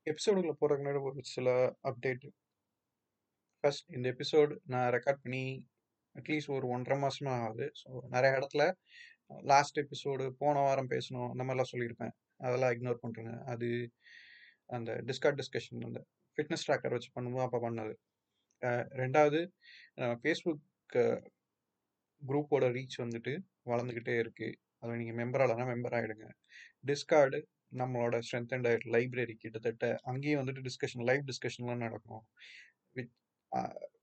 எபிசோடுக்குள்ள போறதுக்கு முன்னாடி ஒரு சில அப்டேட். ஃபர்ஸ்ட் இந்த எபிசோட் நான் ரெக்கார்ட் பண்ணி அட்லீஸ்ட் ஒரு 1 1/2 மாசமா ஆகுது. ஸோ நெறைய இடத்துல லாஸ்ட் எபிசோடு போன வாரம் பேசணும் அந்த மாரிலாம் சொல்லியிருப்பேன். அதெல்லாம் இக்னோர் பண்ருங்க. அது அந்த டிஸ்கார்ட் டிஸ்கஷன் அந்த ஃபிட்னஸ் ட்ராக்கர் வச்சு பண்ணும்போது அப்ப பண்ணது. அ 2வது அ Facebook குரூப்போட ரீச் வந்துட்டு வளர்ந்துகிட்டே இருக்கு. அதுல நீங்க மெம்பர் ஆகலன்னா மெம்பர் ஆயிடுங்க. டிஸ்கார்டு நம்மளோட ஸ்ட்ரென்த் அண்ட் டயட் லைப்ரரி கிட்டத்தட்ட அங்கேயும் வந்துட்டு டிஸ்கஷன் லைவ் டிஸ்கஷன்லாம் நடக்கும். வித் அ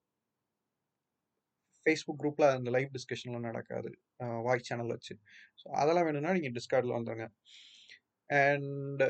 Facebook குரூப்ல அந்த லைவ் டிஸ்கஷன்லாம் நடக்காது. அ வாய்ஸ் சேனல் வச்சு. ஸோ அதெல்லாம் வேணும்னா நீங்க டிஸ்கார்ட்ல வந்துருங்க. அண்ட்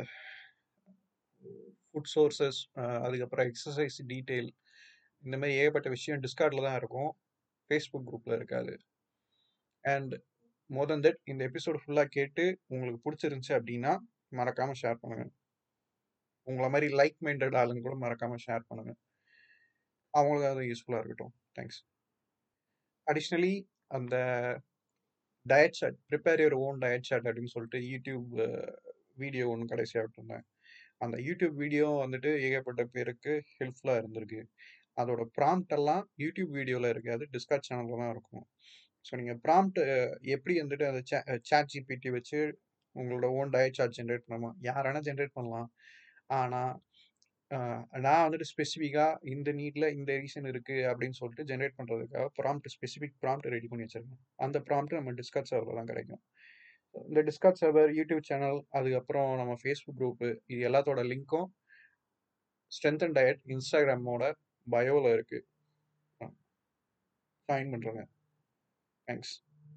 ஃபுட் சோர்சஸ் அ அதுக்கப்புறம் எக்ஸர்சைஸ் டீட்டெயில் இந்த மாரி ஏகப்பட்ட விஷயம் டிஸ்கார்ட்ல தான் இருக்கும். Facebook குரூப்ல இருக்காது. அண்ட் மோர் தென் தட் இந்த எபிசோட் ஃபுல்லா கேட்டு உங்களுக்கு புடிச்சிருந்துச்சு அப்டின்னா, மறக்காம ஷேர் பண்ணுங்க. உங்கள மாரி லைக் மைண்டட் ஆளுங்க கூட மறக்காம ஷேர் பண்ணுங்க. அவங்களுக்கு அது யூஸ்ஃபுல்லா இருக்கட்டும். தேங்க்ஸ். அடிஷனலி அந்த diet chart prepare your own diet chart அப்படின்னு சொல்லிட்டு யூடியூப் வீடியோ ஒண்ணு கடைசியா விட்டிருந்தேன். அந்த யூடியூப் வீடியோ வந்துட்டு ஏகப்பட்ட பேருக்கு ஹெல்ப்ஃபுல்லா இருந்திருக்கு. அதோட ப்ராம்ப்ட் எல்லாம் யூடியூப் வீடியோல இருக்காது. டிஸ்கார்ட் சேனல்ல தான் இருக்கும். ஸோ நீங்க ப்ராம்ப்ட் எப்படி வந்துட்டு அந்த சே சாட் ஜிபிடி வச்சு உங்களோட ஓன் டயட் சார்ட் ஜெனரேட் பண்ணலாம். யார் வேணா ஜெனரேட் பண்ணலாம். ஆனா, அ நான் வந்துட்டு ஸ்பெசிஃபிக்கா இந்த நீட்ல இந்த ரீசன் இருக்கு அப்படின்னு சொல்லிட்டு ஜெனரேட் பண்றதுக்காக ப்ராம்ப்ட் ஸ்பெசிஃபிக் ப்ராம்ப்ட் ரெடி பண்ணி வச்சிருக்கேன். அந்த ப்ராம்ப்ட் நம்ம டிஸ்கார்ட் சர்வர்ல தான் கிடைக்கும். இந்த டிஸ்கார்ட் சர்வர், யூடியூப் சேனல், அதுக்கப்புறம் நம்ம Facebook குரூப் இது எல்லாத்தோட லிங்க்கும் ஸ்ட்ரென்த் அண்ட் டயட் இன்ஸ்டாகிராமோட பயோல இருக்கு. அ ஜாயின் பண்றேங்க. தேங்க்ஸ்.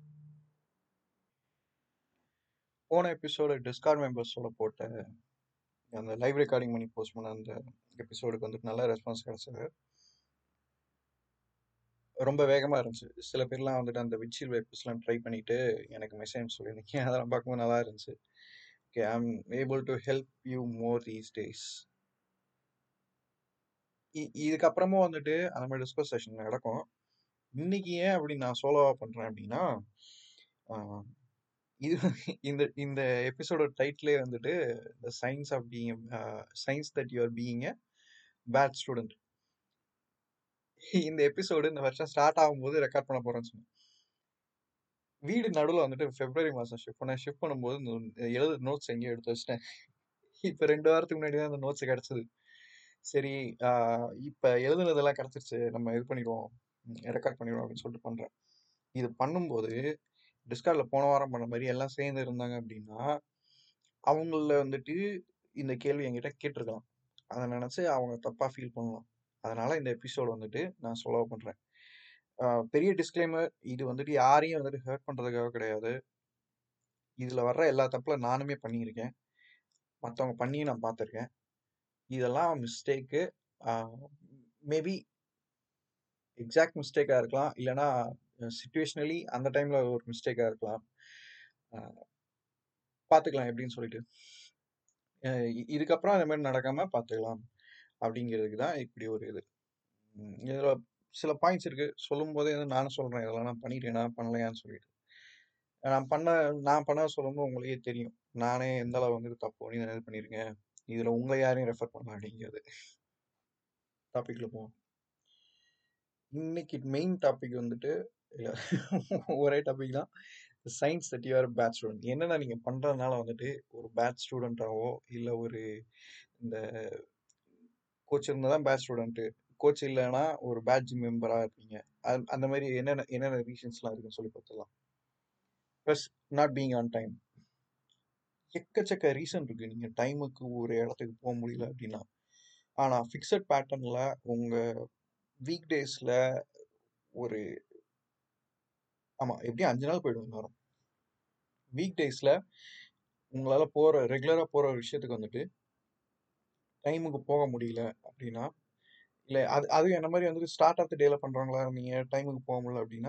போன எபிசோடு டிஸ்கார்ட் மெம்பர்ஸோட போட்ட அந்த லைவ் ரெக்கார்டிங் பண்ணி போஸ்ட் பண்ண அந்த எபிசோடுக்கு வந்துட்டு நல்ல ரெஸ்பான்ஸ் கிடைச்சது. ரொம்ப வேகமா இருந்துச்சு. சில பேர்லாம் வந்துட்டு அந்த விட்ஷீல் வெப்ஸ்லாம் ட்ரை பண்ணிட்டு எனக்கு மெசேஜ் அனுப்பிச்சு சொல்லியிருந்தீங்க. அதெல்லாம் பார்க்கும்போது நல்லா இருந்துச்சு. Okay I am able to help you more these days. இ இதுக்கப்புறமும் வந்துட்டு அந்த மாரி டிஸ்கஸ் செஷன் நடக்கும். இன்னைக்கு ஏன் அப்படி நான் சோலோவா பண்றேன் அப்படின்னா, அ இது இந்த இந்த எபிசோடோட டைட்டிலே வந்துட்டு the science of being a science that you are being a bad student. இந்த எபிசோடு இந்த வருஷம் ஸ்டார்ட் ஆகும்போது ரெக்கார்ட் பண்ண போறேன்னு சொன்னேன். வீடு நடுவுல வந்துட்டு பிப்ரவரி மாசம் ஷிஃப்ட் பண்ணேன். ஷிஃப்ட் பண்ணும்போது இந்த எழுத நோட்ஸ் எங்கேயோ எடுத்து வச்சுட்டேன். இப்ப 2 வாரத்துக்கு முன்னாடி தான் அந்த நோட்ஸ் கிடைச்சது. சரி அ இப்ப எழுதுனதெல்லாம் கிடைச்சிருச்சு. நம்ம இது பண்ணிடுவோம். ரெக்கார்ட் பண்ணிடுவோம் அப்படின்னு சொல்லிட்டு பண்றேன். இது பண்ணும்போது டிஸ்கார்ட்ல போன வாரம் பண்ண மாரி எல்லாம் சேர்ந்து இருந்தாங்க அப்படின்னா, அவங்கள்ல வந்துட்டு இந்த கேள்வி என்கிட்ட கேட்டுருக்கலாம். அத நினைச்சு அவங்க தப்பா ஃபீல் பண்ணலாம். அதனால இந்த எபிசோட் வந்துட்டு நான் சோலோவா பண்றேன். அ பெரிய டிஸ்க்ளைமர் இது வந்துட்டு யாரையும் வந்துட்டு ஹர்ட் பண்றதுக்காக கிடையாது. இதுல வர்ற எல்லா தப்புல நானுமே பண்ணியிருக்கேன். மத்தவங்க பண்ணியும் நான் பார்த்துருக்கேன். இதெல்லாம் மிஸ்டேக்கு. அ மேபி எக்ஸாக்ட் மிஸ்டேக்கா இருக்கலாம். இல்லன்னா சிச்சுவேஷனலி அந்த டைம்ல ஒரு மிஸ்டேக்கா இருக்கலாம். அ பார்த்துக்கலாம் எப்படின்னு சொல்லிட்டு. அ இதுக்கப்புறம் அந்த மாரி நடக்காம பார்த்துக்கலாம். அப்படிங்கிறதுக்கு தான் இப்படி ஒரு இது. ம் இதுல சில பாயிண்ட்ஸ் இருக்கு. சொல்லும்போதே வந்து நானும் சொல்றேன். இதெல்லாம் நான் பண்ணிட்டேனா, பண்ணலையான்னு சொல்லிட்டு. நான் பண்ண நான் பண்ணத சொல்லும்போது உங்களுக்கே தெரியும். நானே எந்த அளவு வந்துட்டு தப்பு பண்ணி இது பண்ணியிருக்கேன். இதுல உங்கள யாரையும் ரெஃபர் பண்ணல அப்படிங்கிறது. டாபிக்ல போவோம். இன்னைக்கு மெயின் டாபிக் வந்துட்டு இல்ல ஒரே டாபிக் தான். Science that you are bad student. என்னன்னா நீங்க பண்றதுனால வந்துட்டு ஒரு பேட் ஸ்டூடெண்ட்டாவோ, இல்ல ஒரு இந்த கோச் இருந்தா தான் பேட் ஸ்டூடண்ட். கோச் இல்லன்னா ஒரு பேட் ஜிம் மெம்பரா இருப்பீங்க. அந் அந்த மாரி என்னென்ன என்னென்ன ரீசன்ஸ்லாம் இருக்குன்னு சொல்லி பார்த்துடலாம். First not being on time. எக்கச்சக்க ரீசன் இருக்கு. நீங்க டைமுக்கு ஒரு இடத்துக்கு போ முடியல அப்படின்னா. ஆனா ஃபிக்ஸட் பேட்டர்ன்ல உங்க வீக் டேஸ்ல ஒரு ஆமா எப்படியும் 5 நாள் போயிடும் இந்த வாரம். வீக் டேஸ்ல உங்களால போற ரெகுலரா போற ஒரு விஷயத்துக்கு வந்துட்டு டைமுக்கு போக முடியல அப்படின்னா, இல்ல அது அதுவும் என்ன மாரி வந்துட்டு ஸ்டார்ட் ஆஃப் த டேல பண்றவங்களா இருந்தீங்க, டைமுக்கு போக முடியல அப்படின்னா,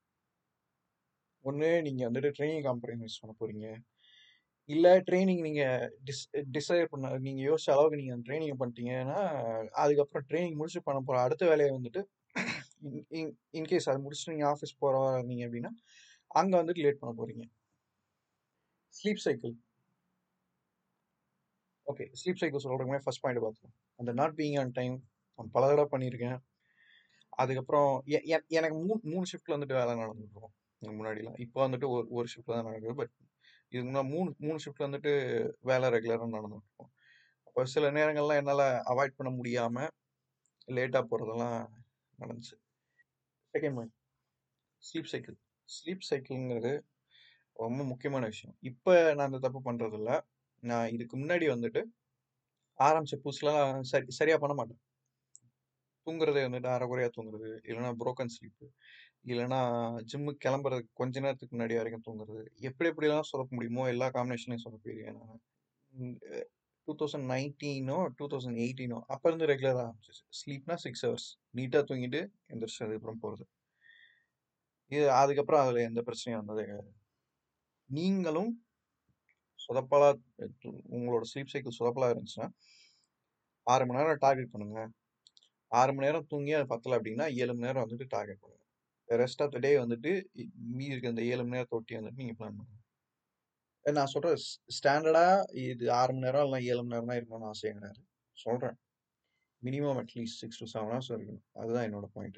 ஒண்ணு நீங்க வந்துட்டு ட்ரெய்னிங் காம்ப்ரமைஸ் பண்ண போறீங்க. இல்ல ட்ரெய்னிங் நீங்க டிஸ் டிசைட் பண்ண நீங்க யோசிச்ச அளவுக்கு நீங்க அந்த ட்ரெய்னிங்க பண்ணிட்டீங்கன்னா, அதுக்கப்புறம் ட்ரெய்னிங் முடிச்சு பண்ண போற அடுத்த வேலைய வந்துட்டு இன் இன் இன்கேஸ் அத முடிச்சுட்டு நீங்க ஆஃபீஸ் போறவரா இருந்தீங்க அப்படின்னா, அங்க வந்துட்டு லேட் பண்ண போறீங்க. Sleep cycle. Okay sleep cycle சொல்கிறதுக்கு முன்னாடி ஃபர்ஸ்ட் பாயிண்ட் பார்த்துக்கலாம் அந்த நாட் பீயிங் ஆன் டைம் நான் பல தடவை பண்ணியிருக்கேன் அதுக்கப்புறம் எ- எ- எனக்கு மூணு மூணு ஷிஃப்ட்டில் வந்துட்டு வேலை நடந்துட்டு இருக்கும் இதுக்கு முன்னாடிலாம் இப்போ வந்துட்டு ஒரு ஒரு ஷிஃப்ட்டில் தான் நடக்குது பட் இதுக்கு முன்னாடி மூணு மூணு ஷிஃப்ட்டில் வந்துட்டு வேலை ரெகுலராக நடந்துட்டு இருக்கும் அப்போ சில நேரங்கள்லாம் என்னால் அவாய்ட் பண்ண முடியாமல் லேட்டாக போகிறதெல்லாம் நடந்துச்சு second point sleep cycle sleep சைக்கிள்ங்கிறது ரொம்ப முக்கியமான விஷயம் இப்போ நான் அந்த தப்பு பண்ணுறது இல்ல நான் இதுக்கு முன்னாடி வந்துட்டு ஆரம்பிச்ச புதுசுலாம் சரி சரியாக பண்ண மாட்டேன் தூங்குறதே வந்துட்டு அரைகுறையாக தூங்குறது இல்லைன்னா broken ஸ்லீப்பு இல்லைன்னா ஜிம்முக்கு கிளம்புறதுக்கு கொஞ்ச நேரத்துக்கு முன்னாடி வரைக்கும் தூங்குறது எப்படி எப்படிலாம் சொதப்ப முடியுமோ எல்லா காம்பினேஷனையும் சொதப்பிடுவேன் நான் டூ தௌசண்ட் நைன்டீனோ டூ தௌசண்ட் எயிட்டீனோ அப்போ இருந்து ரெகுலராக ஆரம்பிச்சிச்சு ஸ்லீப்னா சிக்ஸ் ஹவர்ஸ் நீட்டாக தூங்கிட்டு எந்திரிச்சு அதுக்கப்புறம் போகிறது இது அதுக்கப்புறம் அதில் எந்த பிரச்சனையும் வந்ததே கிடையாது நீங்களும் சொதப்பலா உங்களோட ஸ்லீப் சைக்கிள் சொதப்பலா இருந்துச்சுன்னா ஆறு மணி நேரம் டார்கெட் பண்ணுங்க ஆறு மணி நேரம் தூங்கி அது பத்தல அப்படின்னா ஏழு மணி நேரம் வந்துட்டு டார்கெட் பண்ணுங்க ரெஸ்ட் ஆஃப் த டே வந்துட்டு இ- மீதி இருக்க அந்த ஏழு மணி நேரத்தை ஒட்டி வந்துட்டு நீங்கள் பிளான் பண்ணுங்க அஹ் நான் சொல்கிறேன் ஸ்டாண்டர்டா இது ஆறு மணி நேரம் இல்லை ஏழு மணி நேரம் தான் இருக்கணும்னு அவசியம் கிடையாது சொல்கிறேன் minimum at least six to seven hours இருக்கணும் அதுதான் என்னோட பாயிண்ட்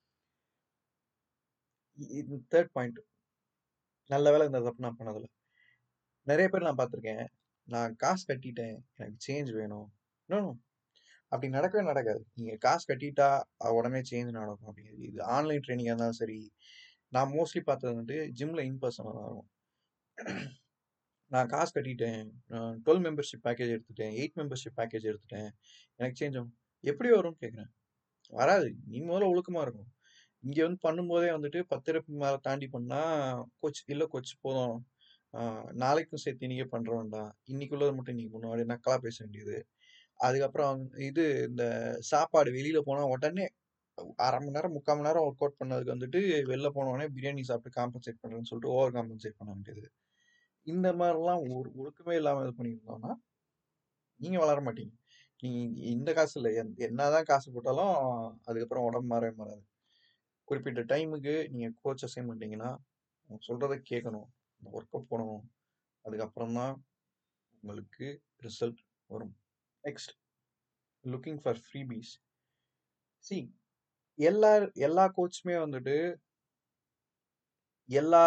தேர்ட் பாயிண்ட் நல்ல வேளை இந்த தப்பு நான் பண்ணதில்லை நிறைய பேர் நான் பார்த்துருக்கேன் நான் காசு கட்டிட்டேன் எனக்கு சேஞ்ச் வேணும் No, no. அப்படி நடக்கவே நடக்காது நீங்கள் காசு கட்டிட்டா அஹ் உடனே சேஞ்ச் நடக்கும் அப்படி இது ஆன்லைன் ட்ரைனிங்காக இருந்தாலும் சரி நான் மோஸ்ட்லி பார்த்தது வந்துட்டு ஜிம்மில் இன் பர்சனாக தான் இருக்கும் நான் காசு கட்டிட்டேன் டுவெல் மெம்பர்ஷிப் பேக்கேஜ் எடுத்துட்டேன் எயிட் மெம்பர்ஷிப் பேக்கேஜ் எடுத்துட்டேன் எனக்கு சேஞ்ச் ஆகும் எப்படி வரும்னு கேட்குறேன் வராது நீ முதல்ல ஒழுக்கமாக இருக்கும் இங்கே வந்து பண்ணும்போதே வந்துட்டு பத்து ரூபாய்க்கு மேலே தாண்டி பண்ணால் கோச் இல்லை கோச் போதும் ஆஹ் நாளைக்கும் சேர்த்து இன்னைக்கே பண்ணுற வேண்டாம் இன்னைக்குள்ளது மட்டும் இன்னைக்கு பண்ணுவோம் அப்படி நக்கலாக பேச வேண்டியது அதுக்கப்புறம் வந்து இது இந்த சாப்பாடு வெளியில போனா உடனே அரை மணி நேரம் முக்கால் மணி நேரம் ஒர்க் அவுட் பண்ணதுக்கு வந்துட்டு வெளில போன உடனே பிரியாணி சாப்பிட்டு காம்பன்சேட் பண்றேன்னு சொல்லிட்டு ஓவர் காம்பன்சேட் பண்ண வேண்டியது இந்த மாதிரிலாம் ஒரு ஒழுக்கமே இல்லாம இது பண்ணியிருந்தோம்னா நீங்க வளர மாட்டீங்க நீங்க இந்த காசு இல்லை என்- என்னதான் காசு போட்டாலும் அதுக்கப்புறம் உடம்பு மாறவே மாறாது குறிப்பிட்ட டைமுக்கு நீங்க கோச் அசைன் பண்ணிட்டீங்கன்னா அவங்க சொல்றதை கேட்கணும் ஒர்க் அவுட் பண்ணணும் அதுக்கப்புறம் தான் உங்களுக்கு ரிசல்ட் வரும் நெக்ஸ்ட் லுக்கிங் ஃபார் ஃப்ரீபீஸ் சி எல்லா எல்லா கோச்சுமே வந்துட்டு எல்லா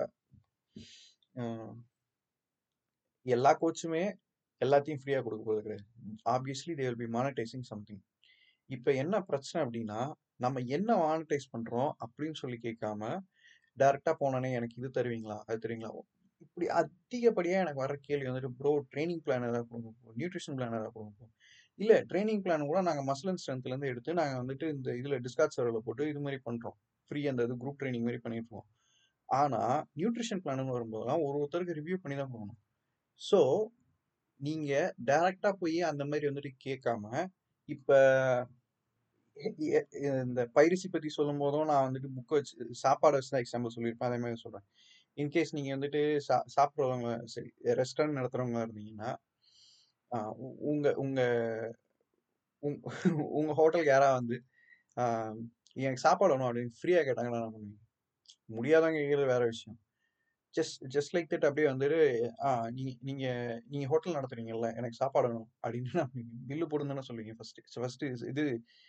அஹ், எல்லா கோச்சுமே எல்லாத்தையும் ஃப்ரீயா கொடுக்க போறது கிடையாது obviously they will be monetising something இப்போ என்ன பிரச்சனை அப்படின்னா நம்ம என்ன மானிட்டைஸ் பண்றோம் அப்படின்னு சொல்லி கேட்காம டைரக்டா போனோடனே எனக்கு இது தருவீங்களா அது தருவீங்களா இப்படி அதிகப்படியா எனக்கு வர கேள்வி வந்துட்டு ப்ரோ ட்ரைனிங் பிளான் ஏதாவது கொடுங்க நியூட்ரிஷன் பிளான் ஏதாவது கொடுங்க இல்ல ட்ரைனிங் பிளான் கூட நாங்க மசில் அண்ட் ஸ்ட்ரென்த்ல இருந்து எடுத்து நாங்க வந்துட்டு இந்த இதுல டிஸ்கார்ட் சர்வரில் போட்டு இது மாதிரி பண்றோம் ஃப்ரீ அந்த இது குரூப் ட்ரைனிங் மாதிரி பண்ணிட்டு இருக்கோம் ஆனா நியூட்ரிஷன் பிளான் வரும்போதெல்லாம் ஒரு ஒருத்தருக்கு ரிவ்யூ பண்ணி தான் போகணும் ஸோ நீங்க டைரக்டா போய் அந்த மாதிரி வந்துட்டு கேட்காம இப்ப எ- எ- இந்த பயிற்சி பத்தி சொல்லும் போதும் நான் வந்துட்டு புக் வச்சு சாப்பாடு வச்சு தான் எக்ஸாம்பிள் சொல்லியிருப்பேன் அதே மாதிரி சொல்றேன் இன்கேஸ் நீங்க வந்துட்டு சா சாப்பிட்றவங்க சரி ரெஸ்டாரண்ட் நடத்துறவங்களா இருந்தீங்கன்னா ஆஹ் உ- உங்க உங்க உங்க உங்க ஹோட்டலுக்கு யாராவது வந்து ஆஹ் எனக்கு சாப்பாடு வேணும் அப்படின்னு ஃப்ரீயா கேட்டாங்கன்னா என்ன பண்ணுவீங்க முடியாதவங்க கேட்கறது வேற விஷயம் ஜஸ்ட் ஜஸ்ட் லைக் தட் அப்படியே வந்துட்டு ஆ நீங்க நீங்க நீங்க ஹோட்டல் நடத்துறீங்கல்ல எனக்கு சாப்பாடு வேணும் அப்படின்னு நான் பில்லு போடுன்னு தானே சொல்லுவீங்க ஃபர்ஸ்ட் ஃபர்ஸ்ட் இது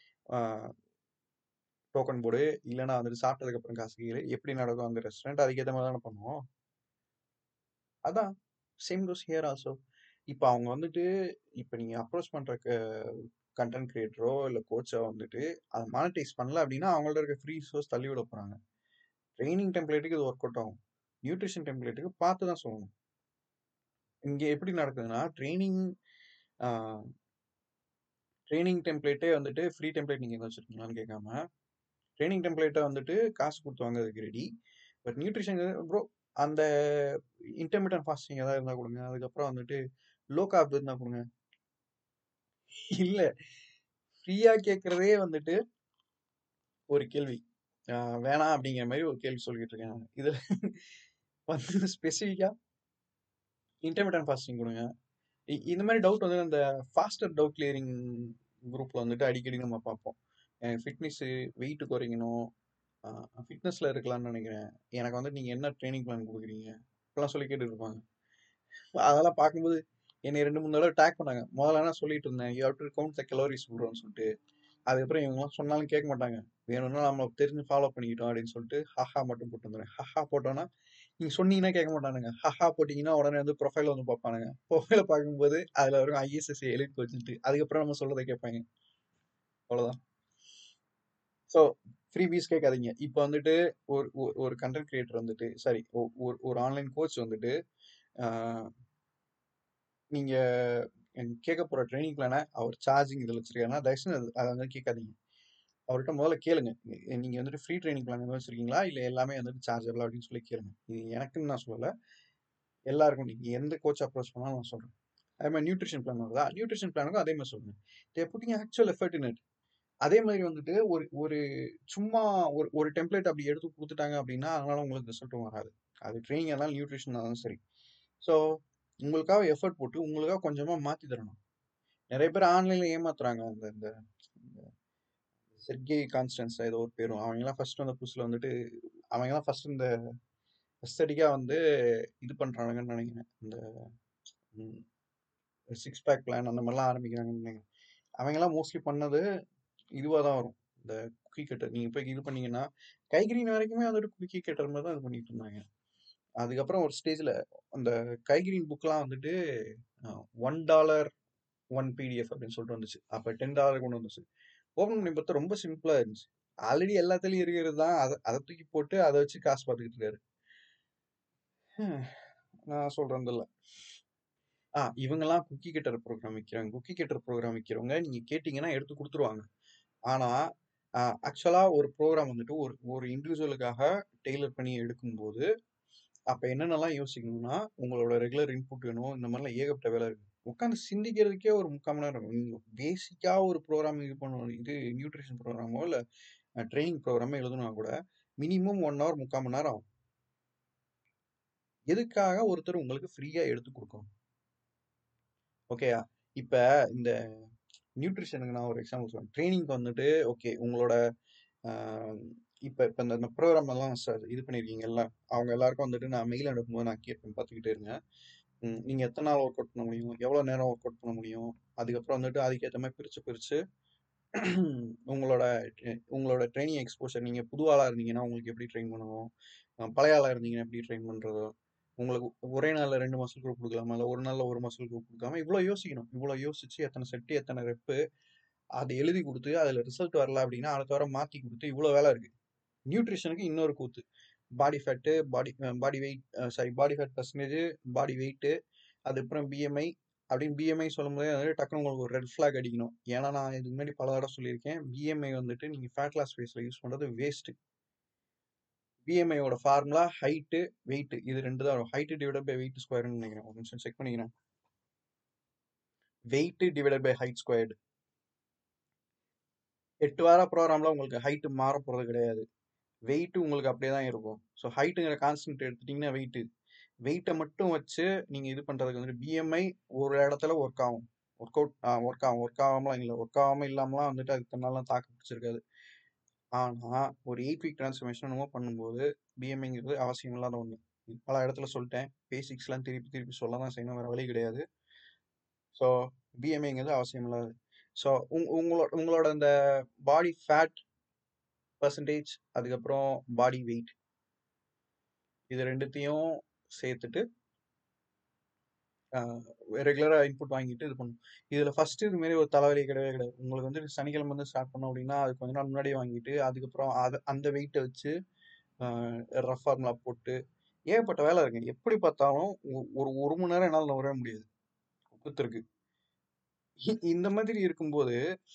டோக்கன் போடு இல்லைன்னா வந்துட்டு சாப்பிட்டதுக்கு அப்புறம் காசு கேளு எப்படி நடக்கும் அந்த ரெஸ்டாரண்ட் அதுக்கேற்ற மாதிரி தானே பண்ணுவோம் அதான் சேம் கோஸ் ஹியர் ஆல்சோ இப்போ அவங்க வந்துட்டு இப்போ நீங்க அப்ரோச் பண்ற கண்டென்ட் கிரியேட்டரோ இல்லை கோச்சோ வந்துட்டு அதை மானிட்டைஸ் பண்ணல அப்படின்னா அவங்கள்ட்ட இருக்க ஃப்ரீ சோர்ஸ் தள்ளி விட போறாங்க ட்ரைனிங் டெம்ப்ளேட்டுக்கு இது ஒர்க் அவுட் ஆகும் நியூட்ரிஷன் டெம்ப்ளேட்டுக்கு பார்த்து தான் சொல்லணும் இங்க எப்படி நடக்குதுன்னா ட்ரைனிங் ட்ரைனிங் டெம்ப்ளேட்டே வந்துட்டு ஃப்ரீ டெம்ப்ளேட் நீங்க எங்க வச்சிருக்கீங்களான்னு கேட்காம ட்ரைனிங் டெம்ப்ளேட்டை வந்துட்டு காசு கொடுத்து வாங்குறதுக்கு ரெடி பட் நியூட்ரிஷன் ப்ரோ அந்த இன்டர்மீடியன் ஃபாஸ்டிங் ஏதாவது இருந்தா கொடுங்க அதுக்கப்புறம் வந்துட்டு லோ கார்ப் இருந்தா கொடுங்க இல்ல ஃப்ரீயா கேட்கறதே வந்துட்டு ஒரு கேள்வி ஆஹ் வேணாம் அப்படிங்கிற மாதிரி ஒரு கேள்வி சொல்லிட்டு இருக்கேன் நான். இதுல வந்து ஸ்பெசிஃபிக்கா இன்டர்மீடியன் ஃபாஸ்டிங் கொடுங்க இ- இந்த மாதிரி டவுட் வந்து அந்த ஃபாஸ்டர் டவுட் கிளியரிங் குரூப்ல வந்துட்டு அடிக்கடி நம்ம பார்ப்போம் எனக்கு ஃபிட்னஸ் வெயிட் குறைக்கணும் ஃபிட்னஸ்ல இருக்கலாம்னு நினைக்கிறேன் எனக்கு வந்து நீங்க என்ன ட்ரைனிங் பிளான் கொடுக்குறீங்க இப்பெல்லாம் சொல்லி கேட்டுட்டு இருப்பாங்க அதெல்லாம் பார்க்கும்போது என்னை ரெண்டு மூணு தடவை டேக் பண்ணாங்க முதல்ல நான் சொல்லிட்டு இருந்தேன் you how to count the calories ப்ரோன்னு சொல்லிட்டு அதுக்கப்புறம் இவங்கலாம் சொன்னாலும் கேட்க மாட்டாங்க வேணும்னா நம்ம தெரிஞ்சு ஃபாலோ பண்ணிக்கிட்டோம் அப்படின்னு சொல்லிட்டு ஹஹா மட்டும் போட்டு வந்துடுறேன் ஹஹா போட்டோன்னா நீங்க சொன்னீங்கன்னா கேட்க மாட்டானுங்க ஹஹா போட்டீங்கன்னா உடனே வந்து ப்ரொஃபைல் வந்து பார்ப்பானுங்க ப்ரொஃபைல பார்க்கும்போது அதுல வரும் ஐஎஸ்எஸ் எலிட் வச்சுட்டு அதுக்கப்புறம் நம்ம சொல்றதை கேட்பாங்க அவ்வளவுதான் ஸோ ஃப்ரீ பீஸ் கேட்காதீங்க இப்போ வந்துட்டு ஒரு ஒரு- ஒரு கண்டென்ட் கிரியேட்டர் வந்துட்டு சாரி ஒரு ஒரு ஆன்லைன் கோச் வந்துட்டு ஆஹ், நீங்க எனக்கு கேட்க போற ட்ரைனிங் பிளானை அவர் சார்ஜிங் இதில் வச்சிருக்காருன்னா தயவுசெய்து அது- அதை வந்து கேட்காதீங்க அவர்கிட்ட முதல்ல கேளுங்க நீ- நீங்க வந்துட்டு ஃப்ரீ ட்ரைனிங் பிளான் எதுவும் வச்சிருக்கீங்களா இல்லை எல்லாமே வந்துட்டு சார்ஜபிள் அப்படின்னு சொல்லி கேளுங்க இது எனக்குன்னு நான் சொல்லலை எல்லாருக்கும் நீங்க எந்த கோச் அப்ரோச் பண்ணாலும் நான் சொல்றேன் அதே மாதிரி நியூட்ரிஷன் பிளான் வருதா நியூட்ரிஷன் பிளானுக்கும் அதே மாதிரி சொல்லுங்க they putting actual effort in it அதே மாதிரி வந்துட்டு ஒரு ஒரு சும்மா ஒரு ஒரு டெம்ப்ளேட் அப்படி எடுத்து கொடுத்துட்டாங்க அப்படின்னா அதனால உங்களுக்கு ரிசல்ட்டும் வராது அது ட்ரைனிங் இருந்தாலும் நியூட்ரிஷன் இருந்தாலும் சரி ஸோ உங்களுக்காக எஃபர்ட் போட்டு உங்களுக்காக கொஞ்சமா மாத்தி தரணும் நிறைய பேர் ஆன்லைன்ல ஏமாத்துறாங்க அந்த இந்த இந்த செர்கே கான்ஸ்டன்ஸ் ஏதோ ஒரு பேரும் அவங்கெல்லாம் ஃபர்ஸ்ட் வந்த புதுசுல வந்துட்டு அவங்கெல்லாம் ஃபர்ஸ்ட் இந்த எஸ்தடிக்கா வந்து இது பண்றானுங்கன்னு நினைக்கிறேன் இந்த சிக்ஸ் பேக் பிளான் அந்த மாதிரிலாம் ஆரம்பிக்கிறாங்கன்னு நினைக்கிறேன் அவங்கெல்லாம் மோஸ்ட்லி பண்ணது இதுவாக தான் வரும் இந்த குக்கி கட்டர் நீங்கள் போய் இது பண்ணீங்கன்னா கைகிரீன் வரைக்குமே வந்துட்டு குக்கி கட்டர் மாதிரி தான் இது பண்ணிட்டு இருந்தாங்க அதுக்கப்புறம் ஒரு ஸ்டேஜில் அந்த கைகிரீன் புக்லாம் வந்துட்டு ஒன் டாலர் ஒன் பிடிஎஃப் அப்படின்னு சொல்லிட்டு வந்துச்சு அப்போ டென் டாலர் கொண்டு வந்துச்சு ஓப்பன் பண்ணி பார்த்தா ரொம்ப சிம்பிளாக இருந்துச்சு ஆல்ரெடி எல்லாத்துலேயும் இருக்கிறது தான் அதை அதை தூக்கி போட்டு அதை வச்சு காசு பார்த்துக்கிட்டு இருக்காரு ஹம், நான் சொல்கிறேன் இல்லை ஆ இவங்கெல்லாம் குக்கி கட்டர் ப்ரோக்ராம் விற்கிறாங்க குக்கி கட்டர் ப்ரோக்ராம் விற்கிறவங்க நீங்கள் கேட்டிங்கன்னா எடுத்து கொடுத்துருவாங்க ஆனால் ஆக்சுவலாக ஒரு ப்ரோக்ராம் வந்துட்டு ஒரு ஒரு இண்டிவிஜுவலுக்காக டெய்லர் பண்ணி எடுக்கும்போது அப்போ என்னென்னலாம் யோசிக்கணும்னா உங்களோட ரெகுலர் இன்புட் வேணும் இந்த மாதிரிலாம் ஏகப்பட்ட வேலை இருக்கு உட்காந்து சிந்திக்கிறதுக்கே ஒரு முக்கால் மணி நேரம் நீங்கள் பேசிக்காக ஒரு ப்ரோக்ராம் இது பண்ணணும் இது நியூட்ரிஷன் ப்ரோக்ராமோ இல்லை ட்ரைனிங் ப்ரோக்ராமோ எழுதணும்னா கூட மினிமம் ஒன் ஹவர் முக்கால் மணி நேரம் ஆகும் எதுக்காக ஒருத்தர் உங்களுக்கு ஃப்ரீயாக எடுத்து கொடுக்கணும் ஓகேயா இப்போ இந்த நியூட்ரிஷனுக்கு நான் ஒரு எக்ஸாம்பிள் சொல்றேன் ட்ரைனிங்க்கு வந்துட்டு ஓகே உங்களோட இப்போ இப்போ இந்த இந்த ப்ரோக்ராம் எல்லாம் சார் இது பண்ணியிருக்கீங்கல்ல அவங்க எல்லாருக்கும் வந்துட்டு நான் மெயில் அனுப்பும்போது நான் கேட்பேன் பார்த்துக்கிட்டே இருங்க ம், நீங்க எத்தனை நாள் ஒர்க் அவுட் பண்ண முடியும் எவ்வளோ நேரம் ஒர்க் அவுட் பண்ண முடியும் அதுக்கப்புறம் வந்துட்டு அதுக்கேற்ற மாதிரி பிரித்து பிரித்து உங்களோட ட்ரெ- உங்களோட ட்ரைனிங் எக்ஸ்போஷர் நீங்கள் புது ஆளாக இருந்தீங்கன்னா உங்களுக்கு எப்படி ட்ரெயின் பண்ணணும் அஹ் பழைய ஆளாக இருந்தீங்கன்னா எப்படி ட்ரெயின் பண்ணுறதோ உங்களுக்கு ஒரே நாளில் ரெண்டு மசில் குரூப் கொடுக்கலாமா இல்லை ஒரு நாளில் ஒரு மசில் குரூப் கொடுக்காம இவ்வளோ யோசிக்கணும் இவ்வளோ யோசிச்சு எத்தனை செட்டு எத்தனை ரெப்பு அதை எழுதி கொடுத்து அதில் ரிசல்ட் வரல அப்படின்னா அடுத்த வாரம் மாற்றி கொடுத்து இவ்வளோ வேலை இருக்கு நியூட்ரிஷனுக்கு இன்னொரு கூத்து body fat body body weight sorry body fat percentage body weight அதுக்கப்புறம் பிஎம்ஐ அப்படின்னு பிஎம்ஐ சொல்லும்போது வந்து டக்குனு உங்களுக்கு ஒரு ரெட் ஃபிளாக் அடிக்கணும் ஏன்னா நான் இதுக்கு முன்னாடி பல தடவை சொல்லியிருக்கேன் பிஎம்ஐ வந்துட்டு நீங்கள் ஃபேட் லாஸ் ஃபேஸில் யூஸ் பண்ணுறது வேஸ்ட்டு பிஎம்ஐயோட ஃபார்முலா ஹைட்டு வெயிட் இது ரெண்டு தான் வரும் ஹைட்டு டிவைட் பை வெயிட் ஸ்கொயர்னு நினைக்கிறேன் ஒரு நிமிஷம் செக் பண்ணிக்கிறேன் weight divide by height squared எட்டு வார ப்ரோக்ராமில் உங்களுக்கு ஹைட்டு மாற போகிறது கிடையாது வெயிட்டு உங்களுக்கு அப்படியே தான் இருக்கும் ஸோ ஹைட்டுங்கிற கான்ஸ்டன்ட் எடுத்துட்டிங்கன்னா வெயிட்டு வெயிட்டை மட்டும் வச்சு நீங்கள் இது பண்ணுறதுக்கு வந்துட்டு பிஎம்ஐ ஒரு இடத்துல ஒர்க் ஆகும் ஒர்க் அவுட் ஒர்க் ஆகும் ஒர்க் ஆகாமலாம் இல்லை ஒர்க் ஆகாமல் இல்லாமலாம் வந்துட்டு அதுக்கு தன்னாலாம் தாக்கு பிடிச்சிருக்காது ஆனால் ஒரு எயிட் வீக் ட்ரான்ஸ்ஃபர்மேஷன் என்னமோ பண்ணும்போது பிஎம்ஐங்கிறது அவசியம் இல்லாத ஒன்று பல இடத்துல சொல்லிட்டேன் பேசிக்ஸ்லாம் திருப்பி திருப்பி சொல்ல தான் செய்யணும் வேறு வழி கிடையாது ஸோ பிஎம்ஐங்கிறது அவசியம் இல்லாது ஸோ உங் உங்களோட உங்களோட இந்த பாடி ஃபேட் பர்சன்டேஜ் அதுக்கப்புறம் பாடி வெயிட் இது ரெண்டுத்தையும் சேர்த்துட்டு ரெகுலராக இன்புட் வாங்கிட்டு இது பண்ணும் இதில் ஃபர்ஸ்ட் இது மாரி ஒரு தலைவலி கிடையவே கிடையாது உங்களுக்கு வந்து சனிக்கிழமை வந்து ஸ்டார்ட் பண்ணோம் அப்படின்னா அது கொஞ்ச நாள் முன்னாடியே வாங்கிட்டு அதுக்கப்புறம் அதை அந்த வெயிட்டை வச்சு ரஃப் ஃபார்முலா போட்டு ஏகப்பட்ட வேலை இருக்கு எப்படி பார்த்தாலும் ஒ- ஒரு ஒரு மணி நேரம் என்னால் நவரவே முடியாது குத்துருக்கு இந்த மாதிரி இருக்கும்போது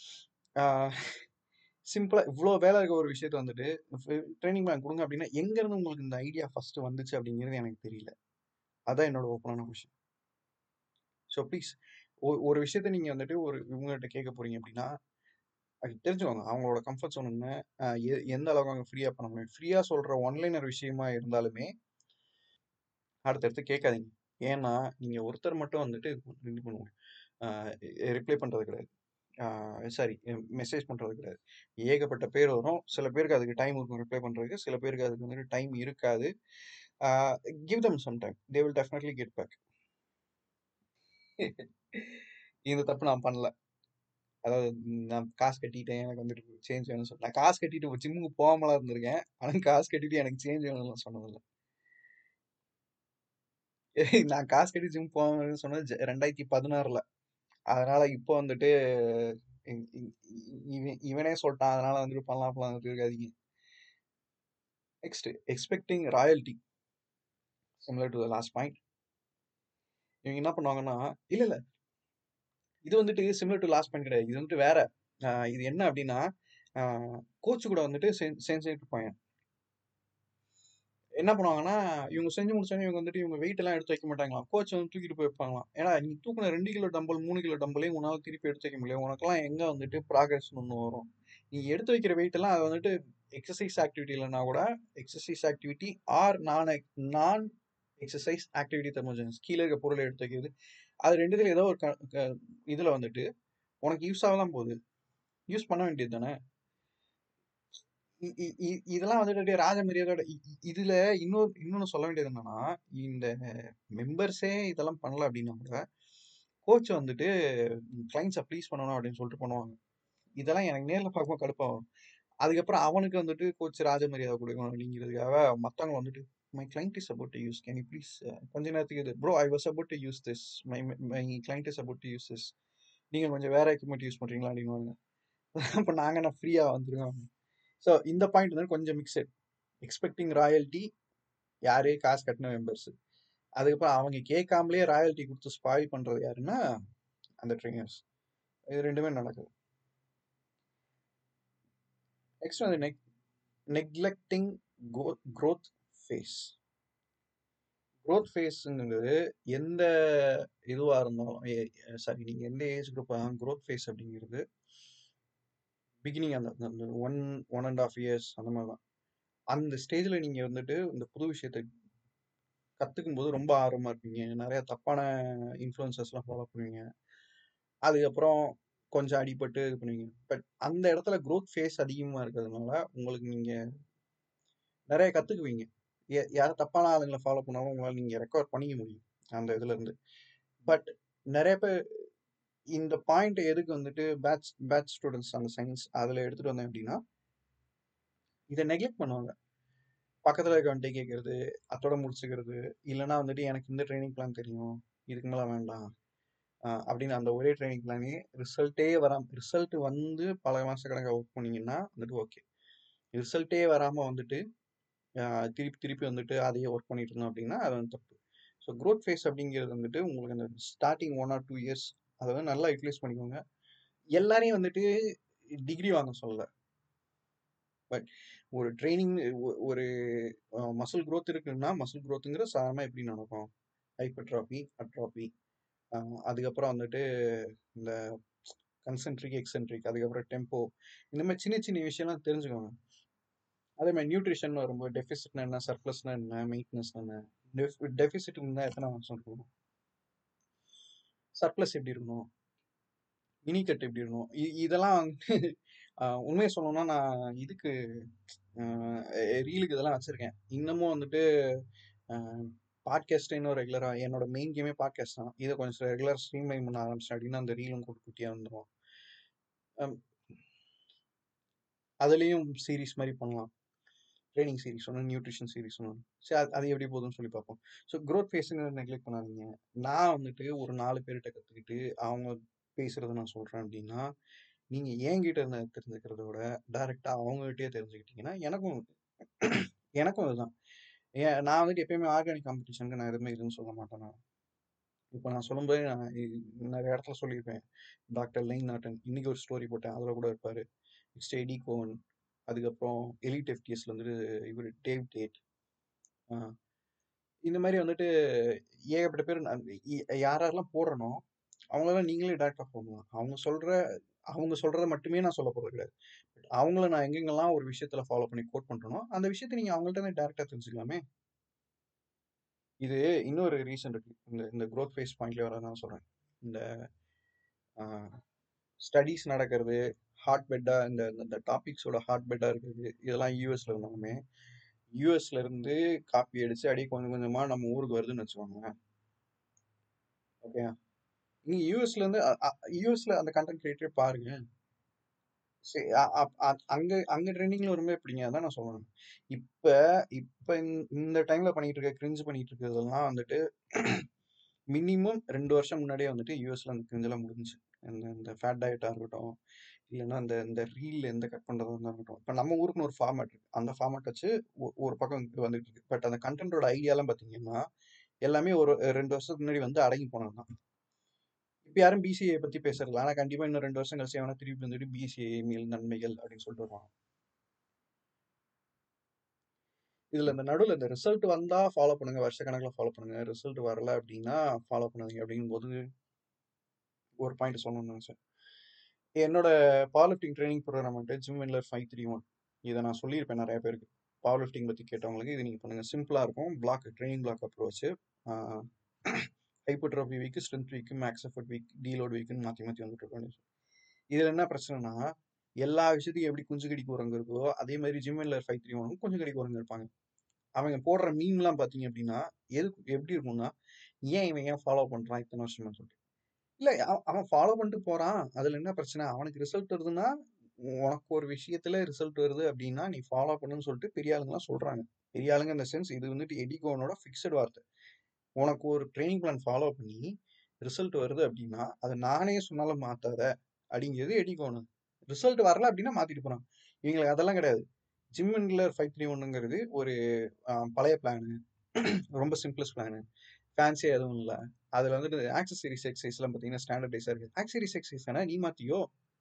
சிம்பிளாக இவ்வளோ வேலை இருக்க ஒரு விஷயத்த வந்துட்டு ட்ரைனிங் பிளான் கொடுங்க அப்படின்னா எங்கேருந்து உங்களுக்கு இந்த ஐடியா ஃபர்ஸ்ட் வந்துச்சு அப்படிங்கிறது எனக்கு தெரியல அதான் என்னோட ஓப்பனான விஷயம் ஸோ ப்ளீஸ் ஒரு விஷயத்த நீங்கள் வந்துட்டு ஒரு இவங்ககிட்ட கேட்க போறீங்க அப்படின்னா அது தெரிஞ்சுக்கோங்க அவங்களோட கம்ஃபர்ட் zone என்ன அஹ் எ- எந்த அளவுக்கு அவங்க ஃப்ரீயாக பண்ண முடியும் ஃப்ரீயாக சொல்கிற ஒன்லைனர் விஷயமா இருந்தாலுமே அடுத்தடுத்து கேட்காதீங்க ஏன்னா நீங்கள் ஒருத்தர் மட்டும் வந்துட்டு இது பண்ண முடியும் ரிப்ளை பண்ணுறது கிடையாது சாரி மெசேஜ் பண்ணுறது கிடையாது ஏகப்பட்ட பேர் வரும் சில பேருக்கு அதுக்கு டைம் இருக்கும் ரிப்ளை பண்ணுறதுக்கு சில பேருக்கு அதுக்கு வந்துட்டு டைம் இருக்காது give them some time they will definitely get back இந்த தப்பு நான் பண்ணல. அதாவது நான் காசு கட்டிட்டேன். எனக்கு வந்துட்டு சேஞ்ச் வேணும்னு சொல்லி நான் காசு கட்டிட்டு ஜிம்முக்கு போகாமலாம் இருந்திருக்கேன். ஆனா காசு கட்டிட்டு எனக்கு சேஞ்ச் வேணும்லாம் சொன்னதில்ல. நான் காசு கட்டி ஜிம் போவேன்னு சொன்னது ஜ 2016ல. அதனால இப்போ வந்துட்டு இ இ இவன் இவனே சொல்ட்டான். அதனால வந்துட்டு பண்ணலாம் பண்ணலாம் வந்துட்டு இருக்காதீங்க. Next expecting royalty. Similar to the last point. இவங்க என்ன பண்ணுவாங்கன்னா இல்ல, இல்ல. இது வந்துட்டு சிமிலர் டூ லாஸ்ட் பாயிண்ட் கிடையாது. இது வந்துட்டு வேற. அ இது என்ன அப்டின்னா, அ கோச் கூட வந்துட்டு செ செஞ்சுட்டு இருப்பாங்க. என்ன பண்ணுவாங்கன்னா, இவங்க செஞ்சு முடிச்சோனே இவங்க வந்துட்டு இவங்க வெயிட் எல்லாம் எடுத்து வைக்க மாட்டாங்களாம். கோச் வந்து தூக்கிட்டு போய் வைப்பாங்களாம். ஏன்னா, நீ தூக்குன 2 கிலோ டம்பல், 3 கிலோ டம்பலையும் உன்னால திருப்பி எடுத்து வைக்க முடியல. உனக்கெல்லாம் எங்க வந்துட்டு ப்ராக்ரஸ்ன்னு ஒண்ணு வரும். நீ எடுத்து வைக்கிற வெயிட் எல்லாம் அது வந்துட்டு எக்சர்சைஸ் ஆக்டிவிட்டி இல்லன்னா கூட, exercise activity or non ex non exercise activity thermogenics. கீழ இருக்க பொருள எடுத்து வைக்கிறது. அது 2த்துல ஏதோ ஒரு க க இதுல வந்துட்டு உனக்கு யூஸ் ஆக தான் போகுது. யூஸ் பண்ண வேண்டியது தானே! இ இ இ இதெல்லாம் வந்துட்டு அப்படியே ராஜ மரியாதையோட இ இ இதுல இன்னொரு இன்னொன்னு சொல்ல வேண்டியது என்னன்னா, இந்த மெம்பர்ஸே இதெல்லாம் பண்ணல அப்டின்னா கூட, கோச் வந்துட்டு கிளையண்ட்ஸ ப்ளீஸ் பண்ணணும் அப்டின்னு சொல்லிட்டு பண்ணுவாங்க. இதெல்லாம் எனக்கு நேர்ல பார்க்கும்போது கடுப்பாகும். அதுக்கப்புறம் அவனுக்கு வந்துட்டு கோச் ராஜ மரியாதை குடுக்கணும் அப்டிங்கிறதுக்காக மத்தவங்க வந்துட்டு my client is about to use. Can you please கொஞ்ச நேரத்துக்கு இது bro I was about to use this. My my client is about to use this. நீங்க கொஞ்சம் வேற எக்யூப்மென்ட் யூஸ் பண்றீங்களா? அப்டின்னுவாங்க. அப்ப நாங்க என்ன ஃப்ரீயா வந்துருவேன். ஸோ இந்த பாயிண்ட் வந்து கொஞ்சம் மிக்ஸட். எக்ஸ்பெக்டிங் ராயல்டி யாரு? காசு கட்டின மெம்பர்ஸ். அதுக்கப்புறம் அவங்க கேட்காமலே ராயல்டி குடுத்து ஸ்பாயில் பண்றது யாருன்னா, அந்த ட்ரெய்னர்ஸ். இது 2மே நடக்குது. நெக்ஸ்ட் வந்து neg neglecting go growth phase. Growth ஃபேஸ்ங்கிறது எந்த இதுவா இருந்தாலும் எ சாரி நீங்க எந்த ஏஜ் குரூப்பா குரோத் ஃபேஸ் அப்டிங்கிறது பிகினிங் அந்த அந்த 1, 1 1/2 இயர்ஸ் அந்த மாரி தான். அந்த ஸ்டேஜ்ல நீங்க வந்துட்டு இந்த புது விஷயத்த கத்துக்கும்போது ரொம்ப ஆர்வமா இருப்பீங்க. நெறைய தப்பான இன்ஃப்ளூயன்சஸ்லாம் ஃபாலோ பண்ணுவீங்க. அதுக்கப்புறம் கொஞ்சம் அடிபட்டு இது பண்ணுவீங்க. பட் அந்த இடத்துல குரோத் ஃபேஸ் அதிகமா இருக்கிறதுனால, உங்களுக்கு நீங்க நெறைய கத்துக்குவீங்க. எ யார் தப்பான ஆளுங்கள ஃபாலோ பண்ணாலும் உங்களால நீங்க ரெக்கவர் பண்ணிக்க முடியும். அந்த இதுலருந்து. பட் நெறைய பேர் இந்த பாயிண்ட் எதுக்கு வந்துட்டு பேட்ச் பேட்ச் ஸ்டூடண்ட்ஸ் அந்த சயன்ஸ் அதுல எடுத்துட்டு வந்தேன் அப்டின்னா இத நெக்லெக்ட் பண்ணுவாங்க. பக்கத்துல இருக்கவன்ட்ட கேட்கறது, அத்தோட முடிச்சுக்கிறது. இல்லன்னா வந்துட்டு எனக்கு இந்த ட்ரெய்னிங் பிளான் தெரியும். இதுக்கு மேல வேண்டாம். அ அப்டின்னு அந்த ஒரே ட்ரெய்னிங் பிளானே ரிசல்ட்டே வராம ரிசல்ட் வந்து பல மாசக்கணக்கா ஒர்க் பண்ணீங்கன்னா வந்துட்டு ஓகே. ரிசல்ட்டே வராம வந்துட்டு அ திருப்பி திருப்பி வந்துட்டு அதையே ஒர்க் பண்ணிட்டு இருந்தோம் அப்டின்னா, அது வந்து தப்பு. ஸோ குரோத் ஃபேஸ் அப்டிங்கிறது வந்துட்டு உங்களுக்கு அந்த ஸ்டார்ட்டிங் 1 ஆர் 2 இயர்ஸ் அத வந்து நல்லா யுட்டிலைஸ் பண்ணிக்கோங்க. எல்லாரையும் வந்துட்டு டிகிரி வாங்க சொல்லல. பட் ஒரு ட்ரெய்னிங் ஒ ஒரு அ மசில் குரோத் இருக்குன்னா, மசில் குரோத்ங்கிறது சாதாரணமா எப்படி நடக்கும்? ஹைப்பர்ட்ராபி, அட்ராபி அ அதுக்கப்புறம் வந்துட்டு இந்த கன்சென்ட்ரிக், எக்சென்ட்ரிக் அதுக்கப்புறம் டெம்போ இந்த மாரி சின்ன சின்ன விஷயம்லாம் தெரிஞ்சுக்கோங்க. அதே மாரி நியூட்ரிஷன் வரும்போது டெஃபிசிட்னா என்ன? சர்ப்ளஸ்னா என்ன? மெயின்டனன்ஸ்னா என்ன? டெஃப் டெஃபிசிட் இருந்தா எத்தன மாசம் இருக்கணும்? சர்ப்ளஸ் எப்படி இருக்கணும்? மினி கட் எப்படி இருக்கணும்? இ இதெல்லாம் வந்துட்டு அ உண்மைய சொல்லணும்னா நான் இதுக்கு அ ரீலுக்கு இதெல்லாம் வச்சிருக்கேன். இன்னமும் வந்துட்டு அ பாட்காஸ்ட் இன்னும் ரெகுலரா என்னோட மெயின் கேமே பாட்காஸ்ட் தான். இத கொஞ்சம் ரெகுலரா ஸ்ட்ரீம்லைன் பண்ண ஆரம்பிச்சுட்டேன் அப்டின்னா, அந்த ரீலும் குட்டி குட்டியா வந்துரும். அம் அதுலயும் சீரிஸ் மாரி பண்ணலாம். ட்ரெய்னிங் சீரிஸ் ஒண்ணு, நியூட்ரிஷன் சீரிஸ் ஒண்ணு. சரி அது அது எப்படி போகுதுன்னு சொல்லி பார்ப்போம். ஸோ குரோத் ஃபேஸ்ங்கிறத நெக்லெக்ட் பண்ணாதீங்க. நான் வந்துட்டு ஒரு 4 பேர்ட்ட கத்துக்கிட்டு, அவங்க பேசுறத நான் சொல்றேன் அப்டின்னா, நீங்க என்கிட்ட இருந்து தெரிஞ்சுக்கிறத விட, டைரக்ட்டா அவங்ககிட்டயே தெரிஞ்சுக்கிட்டீங்கன்னா, எனக்கும் எனக்கும் அதுதான். ஏன் நான் வந்துட்டு எப்பயுமே ஆர்கானிக் காம்படிஷனுக்கு நான் எதுவுமே இதுன்னு சொல்ல மாட்டேன் நான். இப்ப நான் சொல்லும்போதே நான் இ நெறைய இடத்துல சொல்லியிருப்பேன். டாக்டர் லைன் நாட்டன் இன்னைக்கு ஒரு ஸ்டோரி போட்டேன். அதுல கூட இருப்பாரு. Next Ed Coan. அதுக்கப்புறம் எலிட் எஃப்டிஎஸ்ல வந்துட்டு இவரு டேவ் டேட். ஆ. இந்த மாரி வந்துட்டு ஏகப்பட்ட பேர் நான் இ யார் யாரெல்லாம் போடுறேனோ, அவங்களலாம் நீங்களே டைரக்ட்டா பண்ணலாம். அவங்க சொல்ற அவங்க சொல்றத மட்டுமே நான் சொல்லப் போறது கிடையாது. அவங்கள நான் எங்கெங்கெல்லாம் ஒரு விஷயத்துல ஃபாலோ பண்ணி கோட் பண்றேனோ, அந்த விஷயத்த நீங்க அவங்கள்ட்ட இருந்து டைரக்ட்டா தெரிஞ்சுக்கலாமே! இது இன்னொரு ரீசன் இருக்கு. இந்த இந்த குரோத் ஃபேஸ் பாயிண்ட்லயே வரத நான் சொல்றேன். இந்த அ ஸ்டடீஸ் நடக்கிறது, ஹாட் பெட்டா இந்த இந்த டாபிக்ஸோட ஹாட் பெட்டா இருக்கிறது, இதெல்லாம் யுஎஸ்ல இருந்தாலுமே, யுஎஸ்ல இருந்து காப்பி அடிச்சு அப்படியே கொஞ்சம் கொஞ்சமா நம்ம ஊருக்கு வருதுன்னு வச்சுக்கோங்களேன். ஓகேயா? நீங்க யூஎஸ்ல இருந்து யூஎஸ்ல அந்த கண்டென்ட் கிரியேட்டரே பாருங்க சரி அ- அ- அ- அங்க அங்க ட்ரெண்டிங்ல வரும்போது எப்படிங்க அதான் நான் சொல்றேன் இப்ப இப்ப இந்த இந்த டைம்ல பண்ணிட்டு இருக்க கிரிஞ்சு பண்ணிட்டு இருக்கிறதெல்லாம் வந்துட்டு மினிமம் ரெண்டு வருஷம் முன்னாடியே வந்துட்டு யூஎஸ்ல அந்த கிரிஞ்செல்லாம் முடிஞ்சுச்சு இந்த இந்த ஃபேட் டயட்டா இருக்கட்டும் இல்லைன்னா இந்த இந்த ரீல் எந்த கட் பண்றதா இருந்தா இருக்கட்டும் இப்போ நம்ம ஊருக்குன்னு ஒரு ஃபார்மேட் இருக்கு அந்த ஃபார்மேட் வச்சு ஒ- ஒரு பக்கம் இங்க வந்துட்டு இருக்கு பட் அந்த கண்டென்ட்டோட ஐடியாலாம் பாத்தீங்கன்னா எல்லாமே ஒரு ரெண்டு வருஷத்துக்கு முன்னாடி வந்து அடங்கி போனது தான் இப்போ யாரும் பிசிஏ பத்தி பேசுறது ஆனா கண்டிப்பா இன்னும் ரெண்டு வருஷம் கழிச்சு அவனா திருப்பி வந்துட்டு பிசிஏ மேல் நன்மைகள் அப்படின்னு சொல்லிட்டு வருவாங்க இதுல இந்த நடுவில் இந்த ரிசல்ட் வந்தா ஃபாலோ பண்ணுங்க வருஷ கணக்கில் ஃபாலோ பண்ணுங்க ரிசல்ட் வரல அப்படின்னா ஃபாலோ பண்ணாதீங்க அப்படிங்கும்போது ஒரு பாயிண்ட் சொல்லணும்னு நினைச்சேன் என்னோட பவர் லிஃப்டிங் ட்ரைனிங் ப்ரோக்ராம் வந்துட்டு Jim Wendler five three one இதை நான் சொல்லியிருப்பேன் நிறைய பேருக்கு பவர் லிஃப்டிங் பற்றி கேட்டவங்களுக்கு இது நீங்கள் பண்ணுங்கள் சிம்பிளாக இருக்கும் block training block approach hypertrophy week strength week max effort week deload வீக்னு மாற்றி மாற்றி வந்துட்டு இருக்கோம் இதில் என்ன பிரச்சனைனா எல்லா விஷயத்தையும் எப்படி குஞ்சு கடி குரங்கு இருக்கோ அதே மாதிரி ஜிம் வின்லர் ஃபைவ் த்ரீ ஒனும் கொஞ்சம் கடி குரங்கு இருப்பாங்க அவங்க போடுற மீம்லாம் பார்த்தீங்க அப்படின்னா எதுக்கு எப்படி இருக்கும்னா ஏன் இவன் ஏன் ஃபாலோ பண்ணுறான் இத்தனை வருஷமா சொல்லிட்டு இல்ல அவ- அவன் ஃபாலோ பண்ணிட்டு போறான் அதுல என்ன பிரச்சனை அவனுக்கு ரிசல்ட் வருதுன்னா உனக்கு ஒரு விஷயத்துல ரிசல்ட் வருது அப்படின்னா நீ ஃபாலோ பண்ணுன்னு சொல்லிட்டு பெரிய ஆளுங்கலாம் சொல்றாங்க பெரிய ஆளுங்க இந்த சென்ஸ் இது வந்துட்டு எடிகோனோட ஃபிக்ஸட் வார்த்தை உனக்கு ஒரு ட்ரைனிங் பிளான் ஃபாலோ பண்ணி ரிசல்ட் வருது அப்படின்னா அதை நானே சொன்னாலும் மாத்தாத அப்படிங்கிறது எடிகோனு ரிசல்ட் வரல அப்படின்னா மாத்திட்டு போறான் இவங்களுக்கு அதெல்லாம் கிடையாது ஜிம் இன்லர் ஃபைவ் த்ரீ ஒன்னுங்கிறது ஒரு ஆஹ், பழைய பிளானு ரொம்ப சிம்பிளஸ்ட் பிளானு ஃபேன்சியா எதுவும் இல்லை அதுல வந்துட்டு ஆக்சசரிஸ் எக்ஸசைஸ்லாம் பார்த்தீங்கன்னா ஸ்டாண்டர்டைஸாக இருக்கு ஆக்சசரிஸ் எக்ஸசைஸ் வேணா நீ மாத்தியோ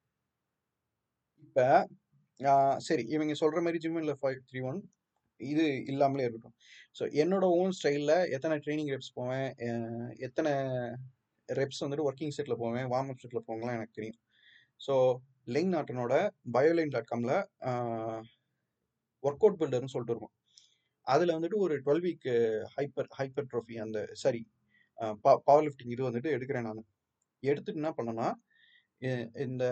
இப்போ சரி இவங்க சொல்ற மாதிரி ஜிம்மில் ஃபைவ் த்ரீ ஒன் இது இல்லாமலே இருக்கட்டும் ஸோ என்னோட ஓன் ஸ்டைலில் எத்தனை ட்ரைனிங் ரெப்ஸ் போவேன் அஹ் எத்தனை ரெப்ஸ் வந்துட்டு ஒர்க்கிங் செட்டில் போவேன் வார்ம் அப் செட்டில் போவேங்கலாம் எனக்கு தெரியும் ஸோ லெங் நாட்டனோட பயோலைன் டாட் காமில் ஒர்க் அவுட் பில்டர்னு சொல்லிட்டு இருக்கும் அதில் வந்துட்டு ஒரு twelve week hyper hypertrophy அந்த சாரி பவர் லிஃப்டிங் இது வந்துட்டு எடுக்கிறேன் நான் எடுத்துட்டு என்ன பண்ணேன்னா இ- இந்த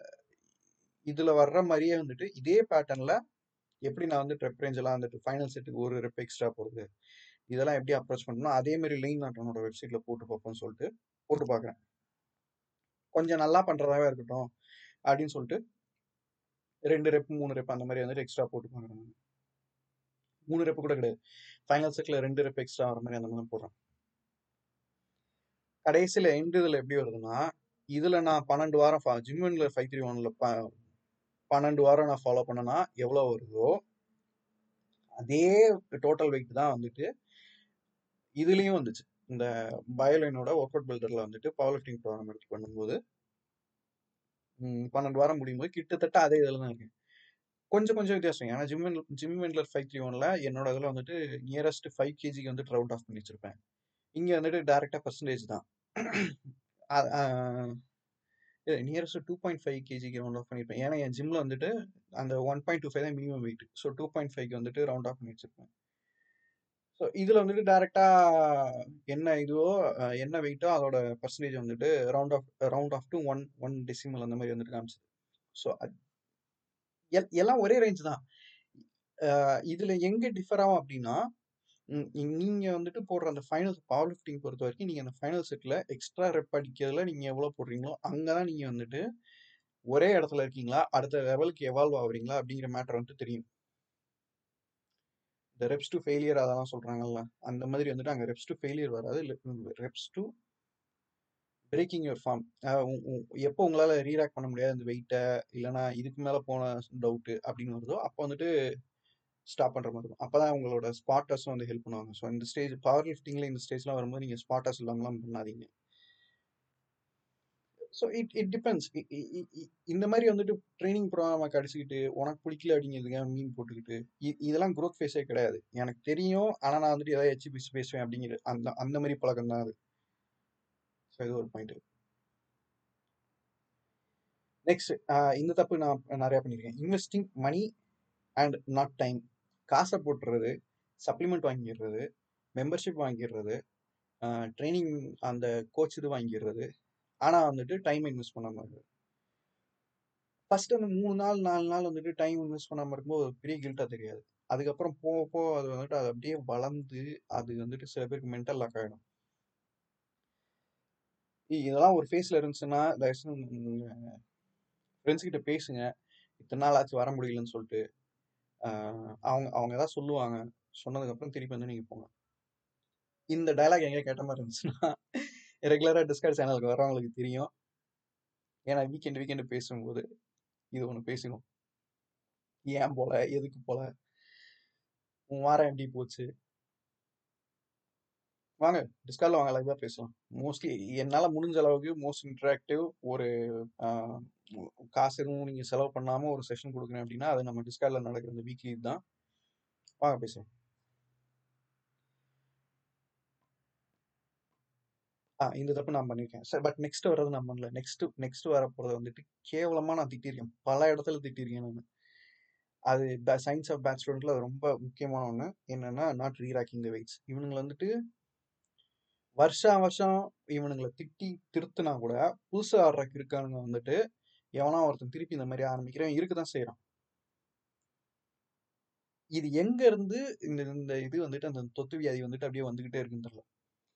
இதுல வர்ற மாதிரியே வந்துட்டு இதே பேட்டர்ன்ல எப்படி நான் வந்து ரெப் ரேஞ்ச் எல்லாம் வந்துட்டு ஃபைனல் செட்டுக்கு ஒரு ரெப் எக்ஸ்ட்ரா போகுது இதெல்லாம் எப்படி அப்ரோச் பண்ணணும் அதே மாதிரி லைன் நாட்டனோட வெப்சைட்ல போட்டு பார்ப்போம்னு சொல்லிட்டு போட்டு பார்க்குறேன் கொஞ்சம் நல்லா பண்றதாவே இருக்கட்டும் அப்படின்னு சொல்லிட்டு ரெண்டு ரெப் மூணு ரெப் அந்த மாதிரி வந்துட்டு எக்ஸ்ட்ரா போட்டு பார்க்குறேன் மூணு ரெப் கூட கிடையாது ஃபைனல் செட்ல ரெண்டு ரெப் எக்ஸ்ட்ரா வர மாதிரி அந்த மாதிரி போடுறேன் கடைசியில எண்ட் இதுல எப்படி வருதுன்னா இதுல நான் பன்னெண்டு வாரம் ஜிம்மின்ல ஃபைவ் த்ரீ ஒன்ல பன்னெண்டு வாரம் நான் ஃபாலோ பண்ணனா எவ்வளவு வருதோ அதே டோட்டல் வெயிட் தான் வந்துட்டு இதுலயும் வந்துச்சு இந்த பயோலைனோட ஒர்க் அவுட் பில்டர்ல வந்துட்டு பவர் லிஃப்டிங் ப்ரோக்ராம் எடுத்து பண்ணும்போது ம், பன்னெண்டு வாரம் முடியும் போது கிட்டத்தட்ட அதே இதில் தான் இருக்கு கொஞ்சம் கொஞ்சம் வித்தியாசம் ஏன்னா Jim Jim Wendler five three ஒன்ல என்னோட இதில் வந்துட்டு நியரஸ்ட் ஃபைவ் கேஜிக்கு வந்துட்டு ரவுண்ட் ஆஃப் பண்ணி வச்சிருப்பேன் இங்க வந்துட்டு டேரக்டா பர்சன்டேஜ் தான் நியரஸ்ட் டூ பாயிண்ட் ஃபைவ் கேஜிக்கு ரவுண்ட் ஆஃப் பண்ணியிருப்பேன் ஏன்னா என் ஜிம்ல வந்துட்டு அந்த ஒன் பாயிண்ட் டூ ஃபைவ் தான் minimum weight so two point ஃபைவ்க்கு வந்துட்டு ரவுண்ட் ஆஃப் பண்ணி வச்சிருப்பேன் ஸோ இதில் வந்துட்டு டேரெக்டா என்ன இதுவோ அஹ், என்ன வெயிட்டோ அதோட பர்சன்டேஜ் வந்துட்டு round off round off to one one decimal அந்த மாதிரி வந்துட்டு காமிச்சது ஸோ எல்லாம் ஒரே ரேஞ்ச் தான் அஹ், இதுல எங்க டிஃபர் ஆகும் அப்படின்னா ம், நீங்க வந்துட்டு போடுற அந்த ஃபைனல் பவர் லிஃப்டிங் பொறுத்த வரைக்கும் நீங்க அந்த ஃபைனல் செட்ல எக்ஸ்ட்ரா ரெப் அடிக்கிறதுல நீங்க எவ்வளவு போடுறீங்களோ அங்கதான் நீங்க வந்துட்டு ஒரே இடத்துல இருக்கீங்களா அடுத்த லெவலுக்கு எவால்வ் ஆகுறீங்களா அப்படிங்கிற மேட்டர் வந்துட்டு தெரியும் இந்த ரெப்ஸ் டு ஃபெயிலியர் அதெல்லாம் சொல்றாங்கல்ல அந்த மாதிரி வந்துட்டு அங்க ரெப்ஸ் டு ஃபெயிலியர் வராது reps to breaking your form எப்போ உங்களால ரீராக் பண்ண முடியாது அந்த வெயிட்டை இல்லைன்னா இதுக்கு மேல போன டவுட் அப்படின்னு வருதோ அப்போ வந்துட்டு ஸ்டாப் பண்ற மாதிரி இருக்கும் அப்பதான் உங்களோட ஸ்பாட்டர்ஸும் வந்து ஹெல்ப் பண்ணுவாங்க ஸோ இந்த ஸ்டேஜ் பவர் லிஃப்டிங்ல இந்த ஸ்டேஜ்லாம் வரும்போது நீங்க ஸ்பாட்டர்ஸ் இல்லாமலாம் பண்ணாதீங்க ஸோ இட் இட் டிபெண்ட்ஸ் இந்த மாதிரி வந்துட்டு ட்ரைனிங் ப்ரோக்ராமை கடிச்சிக்கிட்டு உனக்கு பிடிக்கல அப்படிங்கிறதுக்காக மீன் போட்டுக்கிட்டு இ- இதெல்லாம் growth ஃபேஸே கிடையாது எனக்கு தெரியும் ஆனா நான் வந்துட்டு ஏதாவது எச்சு பிச்சு பேசுவேன் அப்படிங்கிற அந்த அந்த மாதிரி பழக்கம் தான் அது ஸோ இது ஒரு பாயிண்ட் நெக்ஸ்ட் இந்த தப்பு நான் நிறைய பண்ணியிருக்கேன் investing money and not time காசை போட்டுறது சப்ளிமெண்ட் வாங்கிடுறது மெம்பர்ஷிப் வாங்கிடுறது ட்ரைனிங் அந்த கோச் இது வாங்கிடுறது ஆனா வந்துட்டு டைம் இன்வெஸ்ட் பண்ணாம இருக்குது ஃபர்ஸ்ட் அந்த மூணு நாள் நாலு நாள் வந்துட்டு டைம் இன்வெஸ்ட் பண்ணாம இருக்கும்போது ஒரு பெரிய கில்ட்டா தெரியாது அதுக்கப்புறம் போக போக அது வந்துட்டு அது அப்படியே வளர்ந்து அது வந்துட்டு சில பேருக்கு மென்டல் லாக் ஆகிடும் இ- இதெல்லாம் ஒரு ஃபேஸ்ல இருந்துச்சுன்னா தயவுசெய்து ஃப்ரெண்ட்ஸ் கிட்ட பேசுங்க இத்தனை நாள் ஆச்சு வர முடியலன்னு சொல்லிட்டு ஆஹ் அவங்க அவங்க ஏதாவது சொல்லுவாங்க சொன்னதுக்கு அப்புறம் திருப்பி வந்து நீங்க போங்க இந்த டயலாக் எங்க கேட்ட மாதிரி இருந்துச்சுன்னா ரெகுலரா டிஸ்கஸ் சேனலுக்கு வர்றவங்களுக்கு தெரியும் ஏன்னா வீக்கெண்ட் வீக்கெண்ட் பேசும்போது இது ஒன்று பேசணும் ஏன் போல எதுக்கு போல உன் வாரம் எப்படி போச்சு வாங்க டிஸ்காலில் வாங்க லைவாக பேசலாம் மோஸ்ட்லி என்னால் முடிஞ்ச அளவுக்கு மோஸ்ட் இன்டராக்டிவ் ஒரு ஆஹ், காசு எதுவும் நீங்கள் செலவு பண்ணாமல் ஒரு செஷன் கொடுக்குறேன் அப்படின்னா அது நம்ம டிஸ்காலில் நடக்கிற இந்த வீக்லி தான் வாங்க பேசலாம் ஆ இந்த தப்பு நான் பண்ணியிருக்கேன் சார் பட் நெக்ஸ்ட் வர்றது நான் பண்ணல நெக்ஸ்ட் நெக்ஸ்ட் வர போகிறத வந்துட்டு கேவலமாக நான் திட்டிருக்கேன் பல இடத்துல திட்டிருக்கேன் நான் அது சயின்ஸ் ஆஃப் பேட் ஸ்டூடெண்ட்ல அது ரொம்ப முக்கியமான ஒன்று என்னன்னா நாட் ரீராக்கிங் த வெயிட்ஸ் இவனுங்களை வந்துட்டு வருஷா வருஷம் இவனுங்களை திட்டி திருத்தினா கூட புதுசா ஆடுற இருக்கானுங்க வந்துட்டு எவனா ஒருத்தன் திருப்பி இந்த மாதிரி ஆரம்பிக்கிறவன் இருக்க தான் செய்யறான் இது எங்க இருந்து இந்த இந்த இது வந்துட்டு அந்த தொத்து வியாதி வந்துட்டு அப்படியே வந்துகிட்டே இருக்குன்னு தெரியல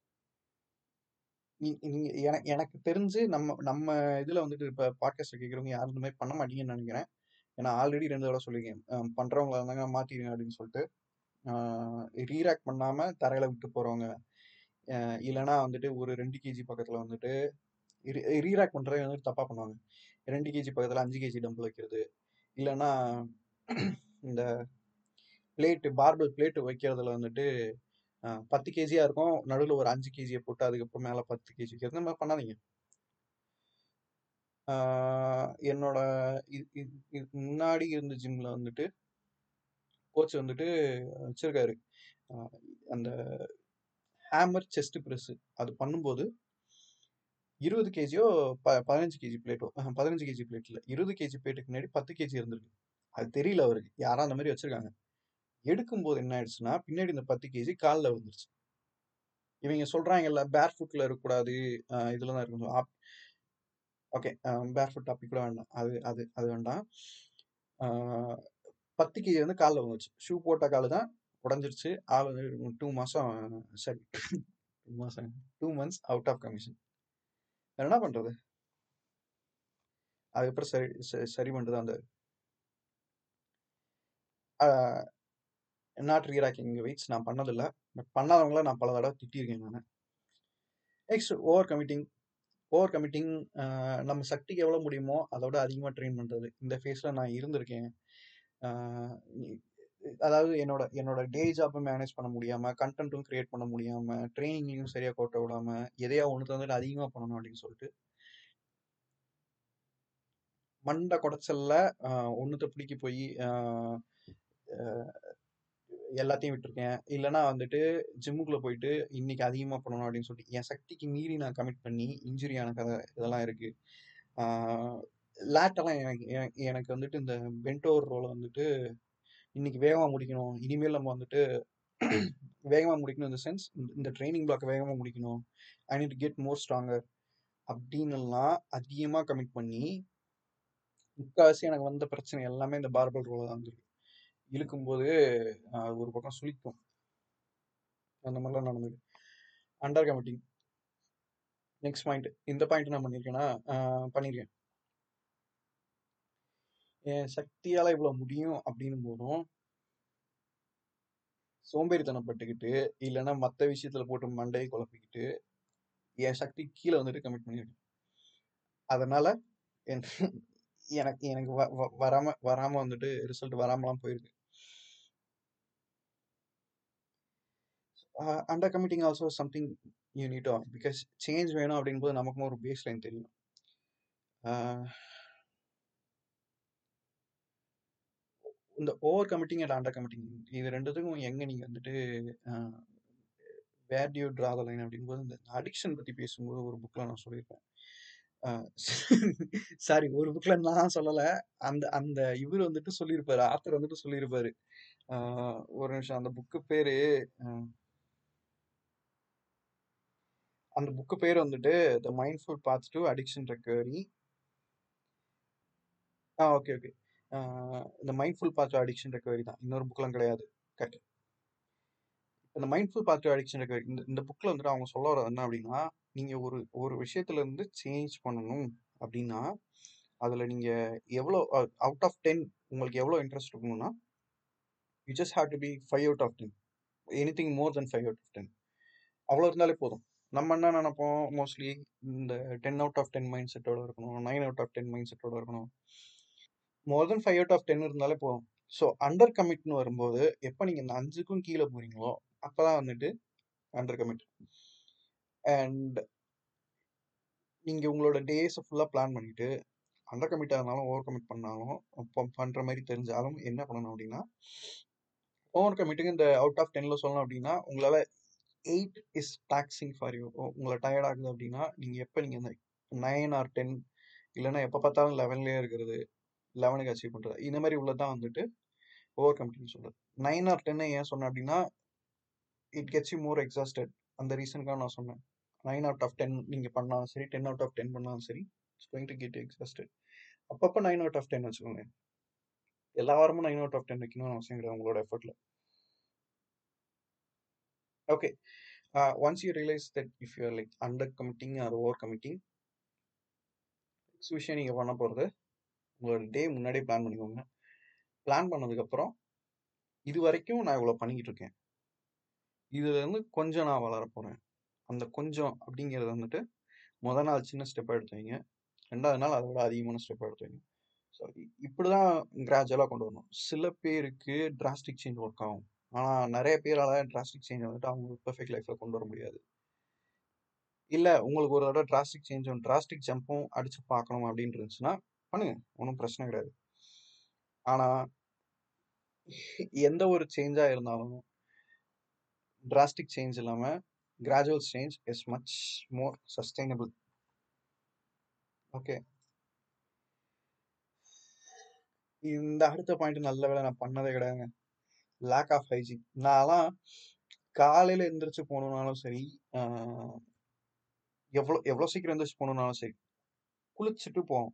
நீ- நீங்க எனக்கு எனக்கு தெரிஞ்சு நம்ம நம்ம இதுல வந்துட்டு இப்ப பாட்காஸ்ட் கேட்கறவங்க யாரும் இந்த மாதிரி பண்ண மாட்டீங்கன்னு நினைக்கிறேன் ஏன்னா ஆல்ரெடி ரெண்டு தடவை சொல்லியிருக்கேன் அஹ் பண்றவங்களா இருந்தாங்க மாத்திடுங்க அப்படின்னு சொல்லிட்டு ரீராக் பண்ணாம தரையில விட்டு போறவங்க அஹ் இல்லைன்னா வந்துட்டு ஒரு ரெண்டு கேஜி பக்கத்துல வந்துட்டு ரீராக் பண்றவங்க வந்துட்டு தப்பா பண்ணுவாங்க ரெண்டு கேஜி பக்கத்துல அஞ்சு கேஜி டம்பிள் வைக்கிறது இல்லைன்னா இந்த பிளேட்டு பார்பல் பிளேட்டு வைக்கிறதுல வந்துட்டு அஹ், பத்து கேஜியா இருக்கும் நடுவில் ஒரு அஞ்சு கேஜியை போட்டு அதுக்கப்புறம் மேல பத்து கேஜி வைக்கிறது இந்த மாதிரி பண்ணாதீங்க ஆஹ் என்னோட இது- இது- இதுக்கு முன்னாடி இருந்த ஜிம்ல வந்துட்டு கோச் வந்துட்டு வச்சிருக்காரு ஆஹ் அந்த ஹேமர் செஸ்ட் பிரஸ் அது பண்ணும்போது இருபது கேஜியோ ப பதினஞ்சு கேஜி பிளேட்டோ பதினஞ்சு கேஜி பிளேட் இல்லை இருபது கேஜி பிளேட்டுக்கு முன்னாடி பத்து கேஜி இருந்திருக்கு அது தெரியல அவருக்கு யாரா அந்த மாதிரி வச்சிருக்காங்க எடுக்கும்போது என்ன ஆயிடுச்சுன்னா பின்னாடி இந்த பத்து கேஜி காலில் விழுந்துருச்சு இவங்க சொல்றாங்கல்ல பேர் ஃபுட்ல இருக்கக்கூடாது ஆஹ் இதுல தான் இருக்கணும் ஓகே பேர் ஃபுட் டாபிக் கூட வேண்டாம் அது அது அது வேண்டாம் ஆஹ் பத்து கேஜி வந்து காலில் வந்துச்சு ஷூ போட்ட காலு தான் உடஞ்சிருச்சு ஆள் வந்து டூ மாசம் சரி டூ மாசம் two months out of commission என்ன பண்றது அதுக்கப்புறம் சரி சரி- சரி பண்ணிட்டு அந்த நாட் ரீராக்கிங் வெயிட்ஸ் நான் பண்ணதில்ல பட் பண்ணாதவங்கள நான் பல தடவை திட்டியிருக்கேன் நான் next over committing over committing நம்ம சக்திக்கு எவ்வளோ முடியுமோ அதோட அதிகமாக ட்ரெயின் பண்ணுறது இந்த ஃபேஸில் நான் இருந்திருக்கேன் ஆஹ் இ- அதாவது என்னோட என்னோட டே ஜாப்பை மேனேஜ் பண்ண முடியாமல் கண்டென்ட்டும் கிரியேட் பண்ண முடியாமல் ட்ரைனிங்லையும் சரியாக கோட்ட விடாமல் எதையா ஒன்று வந்துட்டு அதிகமாக பண்ணணும் அப்படின்னு சொல்லிட்டு மண்டை குடைச்சல்ல ஒன்றுத்த பிடிக்க போய் எல்லாத்தையும் விட்டுருக்கேன் இல்லைன்னா வந்துட்டு ஜிம்முக்குள்ள போயிட்டு இன்னைக்கு அதிகமாக பண்ணணும் அப்படின்னு சொல்லிட்டு என் சக்திக்கு மீறி நான் கமிட் பண்ணி இன்ஜுரி ஆன கதை இதெல்லாம் இருக்கு லேட்டெல்லாம் எனக்கு எனக்கு எனக்கு வந்துட்டு இந்த பென்டோர் ரோலை வந்துட்டு இன்னைக்கு வேகமாக முடிக்கணும் இனிமேல் நம்ம வந்துட்டு வேகமாக முடிக்கணும் இந்த சென்ஸ் இந்த ட்ரைனிங் பிளாக் வேகமாக முடிக்கணும் I need get more stronger அப்படின்னுலாம் அதிகமாக கமிட் பண்ணி முக்கால்வாசி எனக்கு வந்த பிரச்சனை எல்லாமே இந்த பார்பல் ரோல தான் வந்துருக்கு இழுக்கும்போது ஆஹ், ஒரு பக்கம் சுளிக்கும் அந்த மாதிரிலாம் நடந்தது அண்டர் கமிட்டிங் நெக்ஸ்ட் பாயிண்ட் இந்த பாயிண்ட் நான் பண்ணியிருக்கேன்னா ஆஹ், பண்ணியிருக்கேன் என் சக்தியால இவ்வளவு முடியும் அப்படின்னு போதும் சோம்பேறித்தனப்பட்டுக்கிட்டு இல்லைன்னா மற்ற விஷயத்துல போட்டு மண்டையை குழப்பிக்கிட்டு என் சக்தி கீழே வந்துட்டு கமிட் பண்ணியிருக்கேன் அதனால என்- எனக்கு எனக்கு வ- வ- வராம வராம வந்துட்டு ரிசல்ட் வராமலாம் போயிருக்கு under committing also something you need on because change வேணும் அப்படிங்கும்போது நமக்கும் ஒரு பேஸ் லைன் தெரியும் ஆஹ் இந்த over committing and under committing இது ரெண்டுத்துக்கும் எங்க நீங்க வந்துட்டு where do you draw the line அப்படிங்கும்போது இந்த அடிக்ஷன் பத்தி பேசும்போது ஒரு புக்ல நான் சொல்லியிருப்பேன் சாரி ஒரு புக்ல நான் சொல்லல அந்த அந்த இவர் வந்துட்டு சொல்லியிருப்பாரு ஆத்தர் வந்துட்டு சொல்லியிருப்பாரு ஆஹ் ஒரு நிமிஷம் அந்த புக்கு பேரு ஆஹ் அந்த புக்கு பேர் வந்துட்டு the mindful path to addiction recovery ஆ ஓகே ஓகே இந்த mindful path to addiction recovery தான் இன்னொரு புக்லாம் கிடையாது கரெக்ட் இந்த mindful path to addiction recovery இந்த இந்த புக்ல வந்துட்டு அவங்க சொல்ல வர்றது என்ன அப்படின்னா நீங்க ஒரு ஒரு விஷயத்துல இருந்து சேஞ்ச் பண்ணணும் அப்படின்னா அதுல நீங்க எவ்வளோ அவுட் ஆஃப் டென் உங்களுக்கு எவ்வளோ இன்ட்ரெஸ்ட் இருக்கணும்னா you just have to be five out of ten anything more than five out of ten அவ்வளோ இருந்தாலே போதும் நம்ம என்ன நினைப்போம் மோஸ்ட்லி இந்த ten out of ten mind செட்டோட இருக்கணும் nine out of ten mind செட்டோட இருக்கணும் more than five out of ten இருந்தாலே போதும் ஸோ அண்டர் கமிட்னு வரும்போது எப்போ நீங்கள் இந்த அஞ்சுக்கும் கீழே போறீங்களோ அப்பதான் வந்துட்டு அண்டர் கமிட் அண்ட் நீங்கள் உங்களோட டேஸை ஃபுல்லாக பிளான் பண்ணிட்டு அண்டர் கமிட் ஆனாலும் ஓவர் கமிட் பண்ணாலும் இப்போ பண்ணுற மாதிரி தெரிஞ்சாலும் என்ன பண்ணணும் அப்படின்னா ஓவர் கமிட்டுக்கு இந்த அவுட் ஆஃப் டென்ல சொல்லணும் அப்படின்னா உங்களால் eight is taxing for you உங்களை டயர்ட் ஆகுது அப்படின்னா நீங்கள் எப்போ நீங்கள் இந்த நைன் ஆர் டென் இல்லைன்னா எப்போ பார்த்தாலும் லெவன்லேயே இருக்கிறது லெவனுக்கு அச்சீவ் பண்ணுறது இந்த மாதிரி உள்ளதான் வந்துட்டு ஓவர் கமிட்டிங் சொல்கிறது நைன் ஆர் டென்னை ஏன் சொன்னேன் அப்படின்னா it gets you more exhausted அந்த ரீசனுக்காக நான் சொன்னேன் நைன் அவுட் ஆஃப் டென் நீங்கள் பண்ணாலும் சரி டென் அவுட் ஆஃப் டென் பண்ணாலும் சரி it's going to get exhausted அப்பப்போ நைன் அவுட் ஆஃப் டென் வச்சுக்கோங்க எல்லா வாரமும் நைன் அவுட் ஆஃப் டென் வைக்கணும்னு அவசியம் கிடையாது உங்களோட எஃபர்ட்ல okay once you realise that if you are like under committing or over committing next விஷயம் நீங்கள் பண்ண போகிறது உங்களோட டே முன்னாடியே பிளான் பண்ணிக்கோங்க பிளான் பண்ணதுக்கப்புறம் இது வரைக்கும் நான் இவ்வளோ பண்ணிக்கிட்டு இருக்கேன் இதுல இருந்து கொஞ்சம் நான் வளர போறேன் அந்த கொஞ்சம் அப்படிங்கிறது வந்துட்டு முத நாள் சின்ன ஸ்டெப்பாக எடுத்து வைங்க ரெண்டாவது நாள் அதை விட அதிகமான ஸ்டெப்பாக எடுத்து வைங்க ஸோ இப்படிதான் கிராஜுவலாக கொண்டு வரணும் சில பேருக்கு டிராஸ்டிக் சேஞ்ச் ஒர்க் ஆகும் ஆனால் நிறைய பேரால டிராஸ்டிக் சேஞ்ச் வந்துட்டு அவங்க பெர்ஃபெக்ட் லைஃப்பில் கொண்டு வர முடியாது இல்லை உங்களுக்கு ஒரு தடவை டிராஸ்டிக் சேஞ்சும் டிராஸ்டிக் ஜம்பும் அடிச்சு பார்க்கணும் அப்படின்னு இருந்துச்சுன்னா பண்ணுங்க ஒன்றும் பிரச்சனை கிடையாது ஆனால் எந்த ஒரு சேஞ்சாக இருந்தாலும் டிராஸ்டிக் சேஞ்ச் இல்லாமல் gradual change is much more sustainable okay இந்த அடுத்த பாயிண்ட் நல்ல வேலை நான் பண்ணதே கிடையாதுங்க லேக் ஆஃப் ஹைஜீன் நான்லாம் காலையில எந்திரிச்சு போகணுன்னாலும் சரி ஆஹ் எவ்வளோ எவ்வளோ சீக்கிரம் எந்திரிச்சு போகணுன்னாலும் சரி குளிச்சுட்டு போகணும்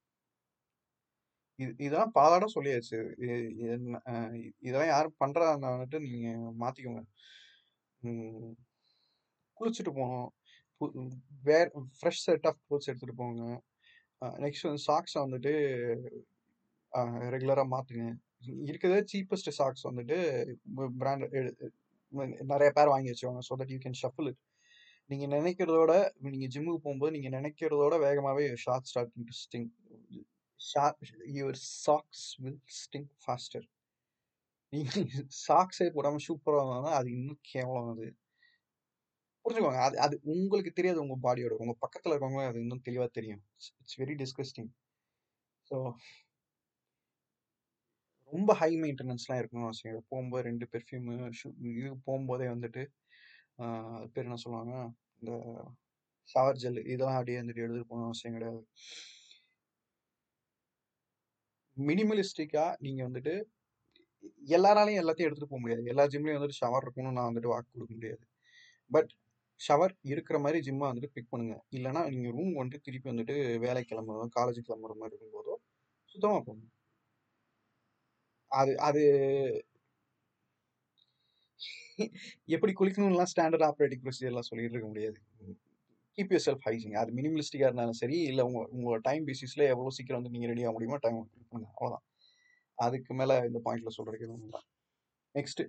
இது இதெல்லாம் பாலாட சொல்லியாச்சு இ- இது- ஆஹ் இதெல்லாம் யாரும் பண்றதா இருந்தா வந்துட்டு நீங்க மாத்திக்கோங்க உம் குளிச்சுட்டு போகணும் வேற ஃப்ரெஷ் செட் ஆஃப் க்ளோத்ஸ் எடுத்துட்டு போங்க நெக்ஸ்ட் வந்து சாக்ஸை வந்துட்டு ரெகுலராக மாற்றுங்க இருக்கிறதே சீப்பஸ்ட் சாக்ஸ் வந்துட்டு பிராண்ட் நிறைய பேர் வாங்கி வச்சுக்கோங்க so that you can shuffle it நீங்கள் நினைக்கிறதோட நீங்கள் ஜிம்முக்கு போகும்போது நீங்கள் நினைக்கிறதோட வேகமாகவே short start to stink short your socks will stink faster நீங்கள் சாக்ஸே போடாமல் சூப்பராக இருந்தால் அது இன்னும் கேவலம் அது புரிஞ்சுக்கோங்க அது அது உங்களுக்கு தெரியாது உங்கள் பாடியோட உங்கள் பக்கத்தில் இருக்கவங்க அது இன்னும் தெளிவாக தெரியும் இட்ஸ் வெரி டிஸ்கஸ்டிங் ஸோ ரொம்ப ஹை மெயின்டெனன்ஸ்லாம் இருக்கணும்னு அவசியம் இல்லை போகும்போது ரெண்டு பெர்ஃப்யூமு இது போகும்போதே வந்துட்டு ஆஹ் அது பேர் என்ன சொல்லுவாங்க இந்த ஷவர் ஜெல் இதெல்லாம் அப்படியே வந்துட்டு எடுத்துட்டு போகணும் அவசியம் கிடையாது மினிமலிஸ்டிக்கா நீங்க வந்துட்டு எல்லாராலையும் எல்லாத்தையும் எடுத்துட்டு போக முடியாது எல்லா ஜிம்லயும் வந்துட்டு ஷவர் இருக்கணும்னு நான் வந்துட்டு வாக்கு கொடுக்க முடியாது பட் ஷவர் இருக்கிற மாதிரி ஜிம்மை வந்துட்டு பிக் பண்ணுங்க இல்லைன்னா நீங்க ரூம் வந்துட்டு திருப்பி வந்துட்டு வேலை கிளம்புறதோ காலேஜ் கிளம்புற மாதிரி இருக்கும்போதோ சுத்தமா போகணும் அது அது எப்படி குளிக்கணும்லாம் ஸ்டாண்டர்ட் ஆப்ரேட்டிங் ப்ரொசீஜர்லாம் சொல்லிட்டு இருக்க முடியாது கீப் யூர் செல்ஃப் ஹைஜிங் அது மினிமலிஸ்டிக்காக இருந்தாலும் சரி இல்லை உங்க உங்களோட டைம் பேசிஸில் எவ்வளோ சீக்கிரம் வந்து நீங்கள் ரெடி ஆக முடியுமோ டைம் பண்ணுங்க அவ்வளோதான் அதுக்கு மேலே இந்த பாயிண்ட்ல சொல்றதுக்கு எதுவும் இல்லை நெக்ஸ்ட்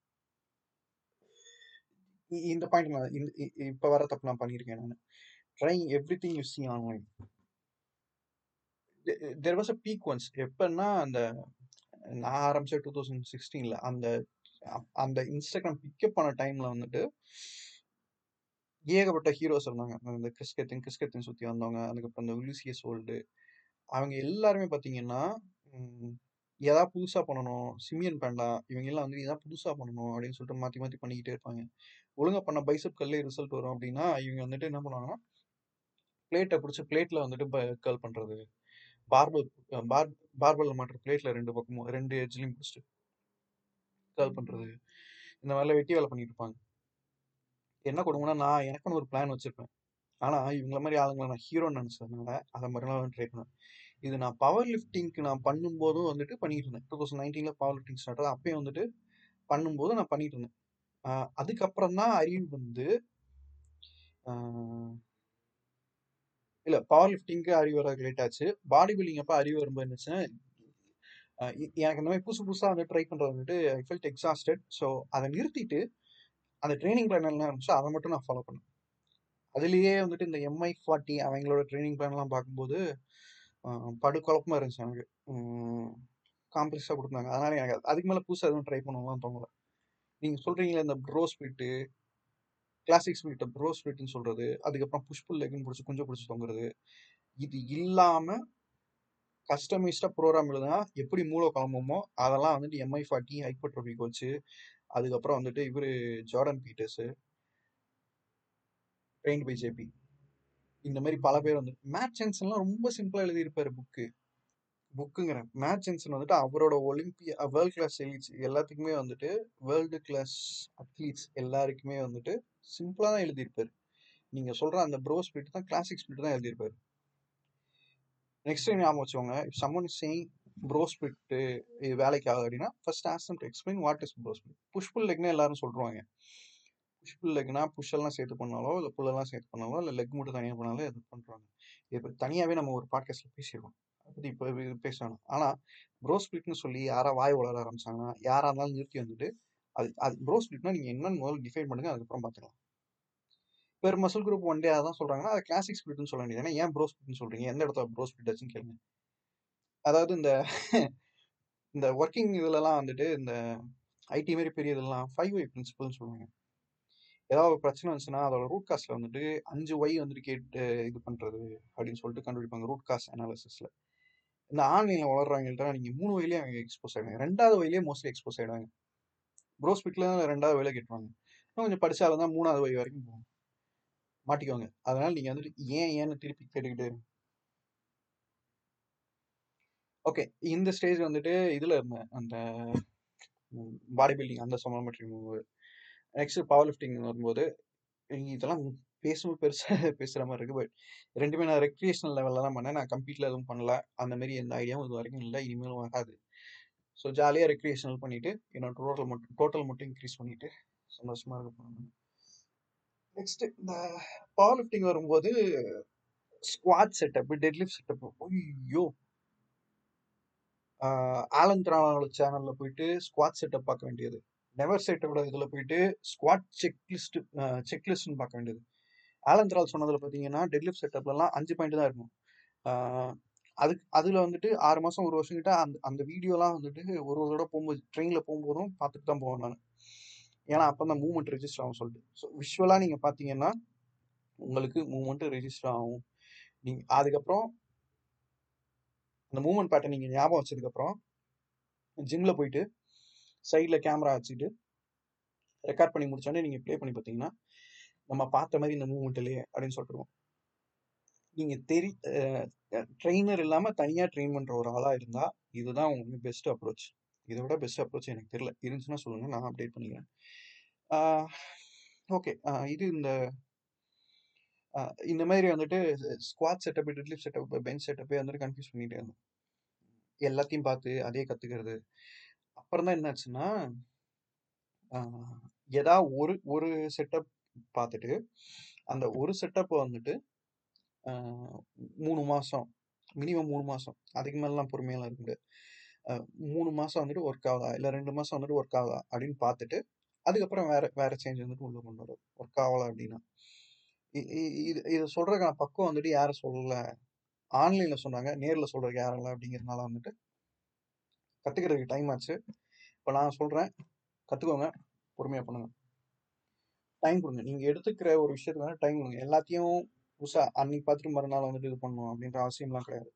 இந்த பாயிண்ட் நான் இந்த இ- இ- இப்ப வர தப்பு நான் பண்ணியிருக்கேன் நான் trying everything you see online there was a peak once எப்பன்னா அந்த நான் ஆரம்பிச்ச டூ தௌசண்ட் சிக்ஸ்டீன்ல அந்த அ- அந்த இன்ஸ்டாகிராம் பிக்கப் பண்ண டைம்ல வந்துட்டு ஏகப்பட்ட ஹீரோஸ் இருந்தாங்க அந்த கிறிஸ்கத்தின் கிறிஸ்கத்தின் சுத்தி வந்தவங்க அதுக்கப்புறம் இந்த உலிசியஸ் ஓல்டு அவங்க எல்லாருமே பாத்தீங்கன்னா ம், ஏதாவது புதுசா பண்ணணும் சிமியன் பேண்டா இவங்க எல்லாம் வந்து ஏதாவது புதுசா பண்ணணும் அப்படின்னு சொல்லிட்டு மாத்தி மாத்தி பண்ணிக்கிட்டே இருப்பாங்க ஒழுங்கா பண்ண பைசப் கல்லே ரிசல்ட் வரும் அப்படின்னா இவங்க வந்துட்டு என்ன பண்ணுவாங்கன்னா பிளேட்டை பிடிச்சி பிளேட்ல வந்துட்டு கர்ல் பண்றது பார்பல் பார் பார்பல் மாட்டுற பிளேட்ல ரெண்டு பக்கமும் ரெண்டு எட்ஜ்லயும் பிடிச்சிட்டு கர்ல் பண்றது இந்த மாதிரிலாம் வெட்டி வேலை பண்ணிட்டு இருப்பாங்க என்ன கொடுங்கன்னா நான் எனக்குன்னு ஒரு பிளான் வச்சிருப்பேன் ஆனா இவங்கள மாதிரி ஆளுங்களை நான் ஹீரோன்னு நினைச்சதுனால அதை மாதிரிலாம் ட்ரை பண்ணேன் இது நான் பவர் லிஃப்டிங்க்கு நான் பண்ணும்போதும் வந்துட்டு பண்ணிட்டு இருந்தேன் டூ தௌசண்ட் நைன்டீன்ல பவர் லிஃப்டிங் ஸ்டார்ட் ஆகுது அப்பயும் வந்துட்டு பண்ணும்போது நான் பண்ணிட்டு இருந்தேன் ஆஹ் அதுக்கப்புறம் தான் அறிவு வந்து இல்ல பவர் லிஃப்டிங்க்கு அறிவு வர்றதுக்கு லேட் ஆச்சு பாடி பில்டிங் அப்போ அறிவு வரும்போது இருந்துச்சுன்னா அஹ் இ- எனக்கு இந்த மாதிரி புதுசு புதுசாக வந்து ட்ரை பண்ணுறது வந்துட்டு ஐ ஃபெல்ட் எக்ஸாஸ்டட் ஸோ அதை நிறுத்திட்டு அந்த ட்ரைனிங் பிளான் என்ன இருந்துச்சோ அதை மட்டும் நான் ஃபாலோ பண்ணேன் அதுலேயே வந்துட்டு இந்த எம்ஐ ஃபார்ட்டி அவங்களோட ட்ரைனிங் பிளான்லாம் பார்க்கும்போது அஹ், படு குழப்பமா இருந்துச்சு எனக்கு காம்ப்ளெக்ஸாக கொடுத்தாங்க அதனால எனக்கு அது- அதுக்கு மேலே புதுசாக எதுவும் ட்ரை பண்ணணும்லாம் தோணல நீங்கள் சொல்கிறீங்களே இந்த ப்ரோ ஸ்பிரிட்டு கிளாசிக் ஸ்பிரிட்டை ப்ரோ ஸ்பிரிட்னு சொல்கிறது அதுக்கப்புறம் புஷ்புல் லெக்னு பிடிச்சி குஞ்சு பிடிச்சி தொங்குறது இது இல்லாமல் கஸ்டமைஸ்டாக ப்ரோக்ராம் எழுதுனா எப்படி மூளை கிளம்புமோ அதெல்லாம் வந்துட்டு எம்ஐ ஃபார்ட்டி ஹைப்பர்ட்ரோபி கோச்சு அதுக்கப்புறம் வந்துட்டு இவர் Jordan Peters train by JP இந்த மாதிரி பல பேர் வந்து மேட் ஜென்சன்லாம் ரொம்ப சிம்பிளாக எழுதியிருப்பாரு புக்கு புக்குங்கிறேன் மேட் ஜென்சன் வந்துட்டு அவரோட ஒலிம்பியா வேர்ல்ட் கிளாஸ் எலிட்ஸ் எல்லாத்துக்குமே வந்துட்டு வேர்ல்டு கிளாஸ் அத்லீட்ஸ் எல்லாருக்குமே வந்துட்டு சிம்பிளாக தான் எழுதியிருப்பாரு நீங்கள் சொல்கிற அந்த ப்ரோ ஸ்பிரிட் தான் கிளாசிக் ஸ்பிரிட் தான் எழுதியிருப்பாரு நெக்ஸ்ட் ஞாபகம் வச்சுக்கோங்க if someone saying bro split வேலைக்கு ஆகுது அப்படின்னா first ask them to explain what is bro split push pull லெக்னா எல்லாரும் சொல்லுவாங்க புஷ்புல் லெக்னா புஷ்ஷெல்லாம் சேர்த்து பண்ணாலோ இல்லை புல்லெல்லாம் சேர்த்து பண்ணாலோ இல்லை லெக் மட்டும் தனியாக பண்ணாலோ எது பண்ணுறாங்க இப்போ தனியாகவே நம்ம ஒரு பாட்காஸ்ட்டில் பேசிடுவோம் அதை பற்றி இப்போ இது பேச வேணாம் ஆனால் ப்ரோ ஸ்பிரிட்னு சொல்லி யாரா வாய் வளர ஆரம்பிச்சாங்கன்னா யாராக இருந்தாலும் நிறுத்தி வந்துட்டு அது அது ப்ரோ ஸ்பிரிட்னா நீங்கள் என்னன்னு முதல்ல டிஃபைன் பண்ணுங்க அதுக்கப்புறம் பார்த்துக்கலாம் per muscle group one day அதான் சொல்கிறாங்கன்னா அது கிளாசிக் ஸ்பிரிட்னு சொல்ல வேண்டியது ஏன்னா ஏன் ப்ரோ ஸ்பிரிட்னு சொல்கிறீங்க எந்த இடத்துல ப்ரோ ஸ்பிரிட் ஆச்சுன்னு கேளுங்க அதாவது இந்த இந்த ஒர்க்கிங் இதுலலாம் வந்துட்டு இந்த ஐடி மாதிரி பெரிய இதெல்லாம் ஃபைவ் ஒய் பிரின்சிபல்னு சொல்லுவாங்க ஏதாவது ஒரு பிரச்சனை வந்துச்சுன்னா அதோட ரூட் காஸ்ட்ல வந்துட்டு அஞ்சு ஒய் வந்துட்டு கேட்டு இது பண்றது அப்படின்னு சொல்லிட்டு கண்டுபிடிப்பாங்க ரூட் காஸ்ட் அனாலிசிஸ்ல இந்த ஆன்லைன்ல வளர்றவங்கள்ட்ட நீங்க மூணு வயலே அவங்க எக்ஸ்போஸ் ஆயிடுவாங்க ரெண்டாவது வயலே மோஸ்ட்லி எக்ஸ்போஸ் ஆயிடுவாங்க ப்ரோஸ்பிட்ல ரெண்டாவது வயல கேட்டுருவாங்க இன்னும் கொஞ்சம் படிச்சாலும் தான் மூணாவது வய வரைக்கும் போகும் மாட்டிக்குவாங்க அதனால நீங்க வந்துட்டு ஏன் ஏன்னு திருப்பி கேட்டுக்கிட்டே இருங்க ஓகே இந்த ஸ்டேஜ் வந்துட்டு இதுல இருந்தேன் அந்த பாடி பில்டிங் அந்த சம்மந்தப்பட்ட மூவ் நெக்ஸ்ட் பவர் லிஃப்டிங் வரும்போது இங்க இதெல்லாம் பேசும்போது பெருசா பேசுற மாதிரி இருக்கு பட் ரெண்டுமே நான் ரெக்ரியேஷனல் லெவல்ல தான் பண்ணேன் நான் கம்ப்ளீட்ல எதுவும் பண்ணல அந்த மாதிரி எந்த ஐடியாவும் இது வரைக்கும் இல்லை இனிமேலும் வராது ஸோ ஜாலியாக ரெக்ரியேஷனல் பண்ணிட்டு என்னோட டோட்டல் மட்டும் டோட்டல் மட்டும் இன்க்ரீஸ் பண்ணிட்டு சந்தோஷமா இருக்க போகிறேன் நெக்ஸ்ட் இந்த பவர் லிஃப்டிங் வரும்போது ஸ்குவாட் செட்டப் டெட்லிஃப்ட் செட்டப் ஐயோ ஆலன் திரானோட சேனல்ல போயிட்டு ஸ்குவாட் செட்டப் பார்க்க வேண்டியது நெவர் செட்டோட இதுல போயிட்டு ஸ்குவாட் செக்லிஸ்ட் செக்லிஸ்ட்னு பார்க்க வேண்டியது ஆலன் திரால் சொன்னதுல பார்த்தீங்கன்னா டெட்லிஃப்ட் செட்டப்லலாம் அஞ்சு பாயிண்ட் தான் இருக்கும் ஆஹ் அதுக்கு அதுல வந்துட்டு ஆறு மாசம் ஒரு வருஷம் கிட்ட அந்த அந்த வீடியோலாம் வந்துட்டு ஒரு ஒரு தடவை போகும்போது ட்ரெயினில் போகும்போதும் பார்த்துட்டு தான் போவேன் நான் ஏன்னா அப்போ தான் மூவ்மெண்ட் ரெஜிஸ்டர் ஆகும் சொல்லிட்டு ஸோ விஷுவலாக நீங்கள் பார்த்தீங்கன்னா உங்களுக்கு மூவ்மெண்ட் ரெஜிஸ்டர் ஆகும் நீங்கள் அதுக்கப்புறம் அந்த மூவ்மெண்ட் பேட்டர்ன் நீங்கள் ஞாபகம் வச்சதுக்கப்புறம் ஜிம்மில் போயிட்டு சைடில் கேமரா வச்சுட்டு ரெக்கார்ட் பண்ணி முடிச்சோடனே நீங்கள் ப்ளே பண்ணி பார்த்தீங்கன்னா நம்ம பார்த்த மாதிரி இந்த மூவ்மெண்ட் இல்லையே அப்படின்னு சொல்லிட்டுருவோம் நீங்கள் தெரி ட்ரெயினர் இல்லாமல் தனியாக ட்ரெயின் பண்ணுற ஒரு ஆளாக இருந்தால் இதுதான் உங்களுக்கு பெஸ்ட் அப்ரோச் இதை விட பெஸ்ட் அப்ரோச் எனக்கு தெரியல இருந்துச்சுன்னா சொல்லுங்கள் நான் அப்டேட் பண்ணிக்கிறேன் ஓகே இது இந்த ஆஹ் இந்த மாதிரி வந்துட்டு squat setup deadlift setup bench செட்டப்பே வந்துட்டு கன்ஃபியூஸ் பண்ணிட்டே இருந்தேன் எல்லாத்தையும் பார்த்து அதே கற்றுக்கிறது அப்புறம் தான் என்னாச்சுன்னா ஏதா ஒரு ஒரு செட்டப் பார்த்துட்டு அந்த ஒரு செட்டப்பை வந்துட்டு ஆஹ் மூணு மாதம் மினிமம் மூணு மாதம் அதுக்கு மேலாம் பொறுமையெல்லாம் இருக்க முடியாது ஆஹ் மூணு மாதம் வந்துட்டு ஒர்க் ஆகுதா இல்லை ரெண்டு மாதம் வந்துட்டு ஒர்க் ஆகுதா அப்படின்னு பார்த்துட்டு அதுக்கப்புறம் வேற வேற சேஞ்ச் வந்துட்டு உள்ள கொண்டு வரும் ஒர்க் ஆகலை அப்படின்னா இ- இ- இது இதை சொல்றதுக்கான பக்கம் வந்துட்டு யாரும் சொல்லல ஆன்லைன்ல சொன்னாங்க நேர்ல சொல்றதுக்கு யாரும் இல்லை அப்படிங்கிறதுனால வந்துட்டு கத்துக்கிறதுக்கு டைம் ஆச்சு இப்போ நான் சொல்றேன் கத்துக்கோங்க பொறுமையா பண்ணுங்க டைம் கொடுங்க நீங்க எடுத்துக்கிற ஒரு விஷயத்துக்கு வந்து டைம் கொடுங்க எல்லாத்தையும் புதுசா அன்னைக்கு பார்த்துட்டு மறுநாள் வந்துட்டு இது பண்ணணும் அப்படின்ற அவசியம்லாம் கிடையாது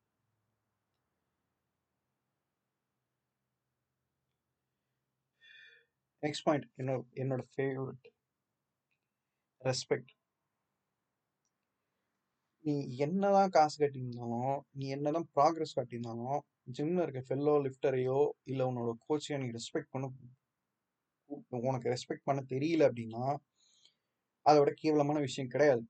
நெக்ஸ்ட் பாயிண்ட் என்னோட என்னோட ஃபேவரட் ரெஸ்பெக்ட் நீ என்னதான் காசு கட்டியிருந்தாலும் நீ என்னதான் ப்ராக்ரஸ் காட்டியிருந்தாலும் ஜிம்ல இருக்க ஃபெல்லோ லிஃப்டரையோ இல்லை உன்னோட கோச்சையோ நீ ரெஸ்பெக்ட் பண்ண உனக்கு ரெஸ்பெக்ட் பண்ண தெரியல அப்படின்னா அதோட கேவலமான விஷயம் கிடையாது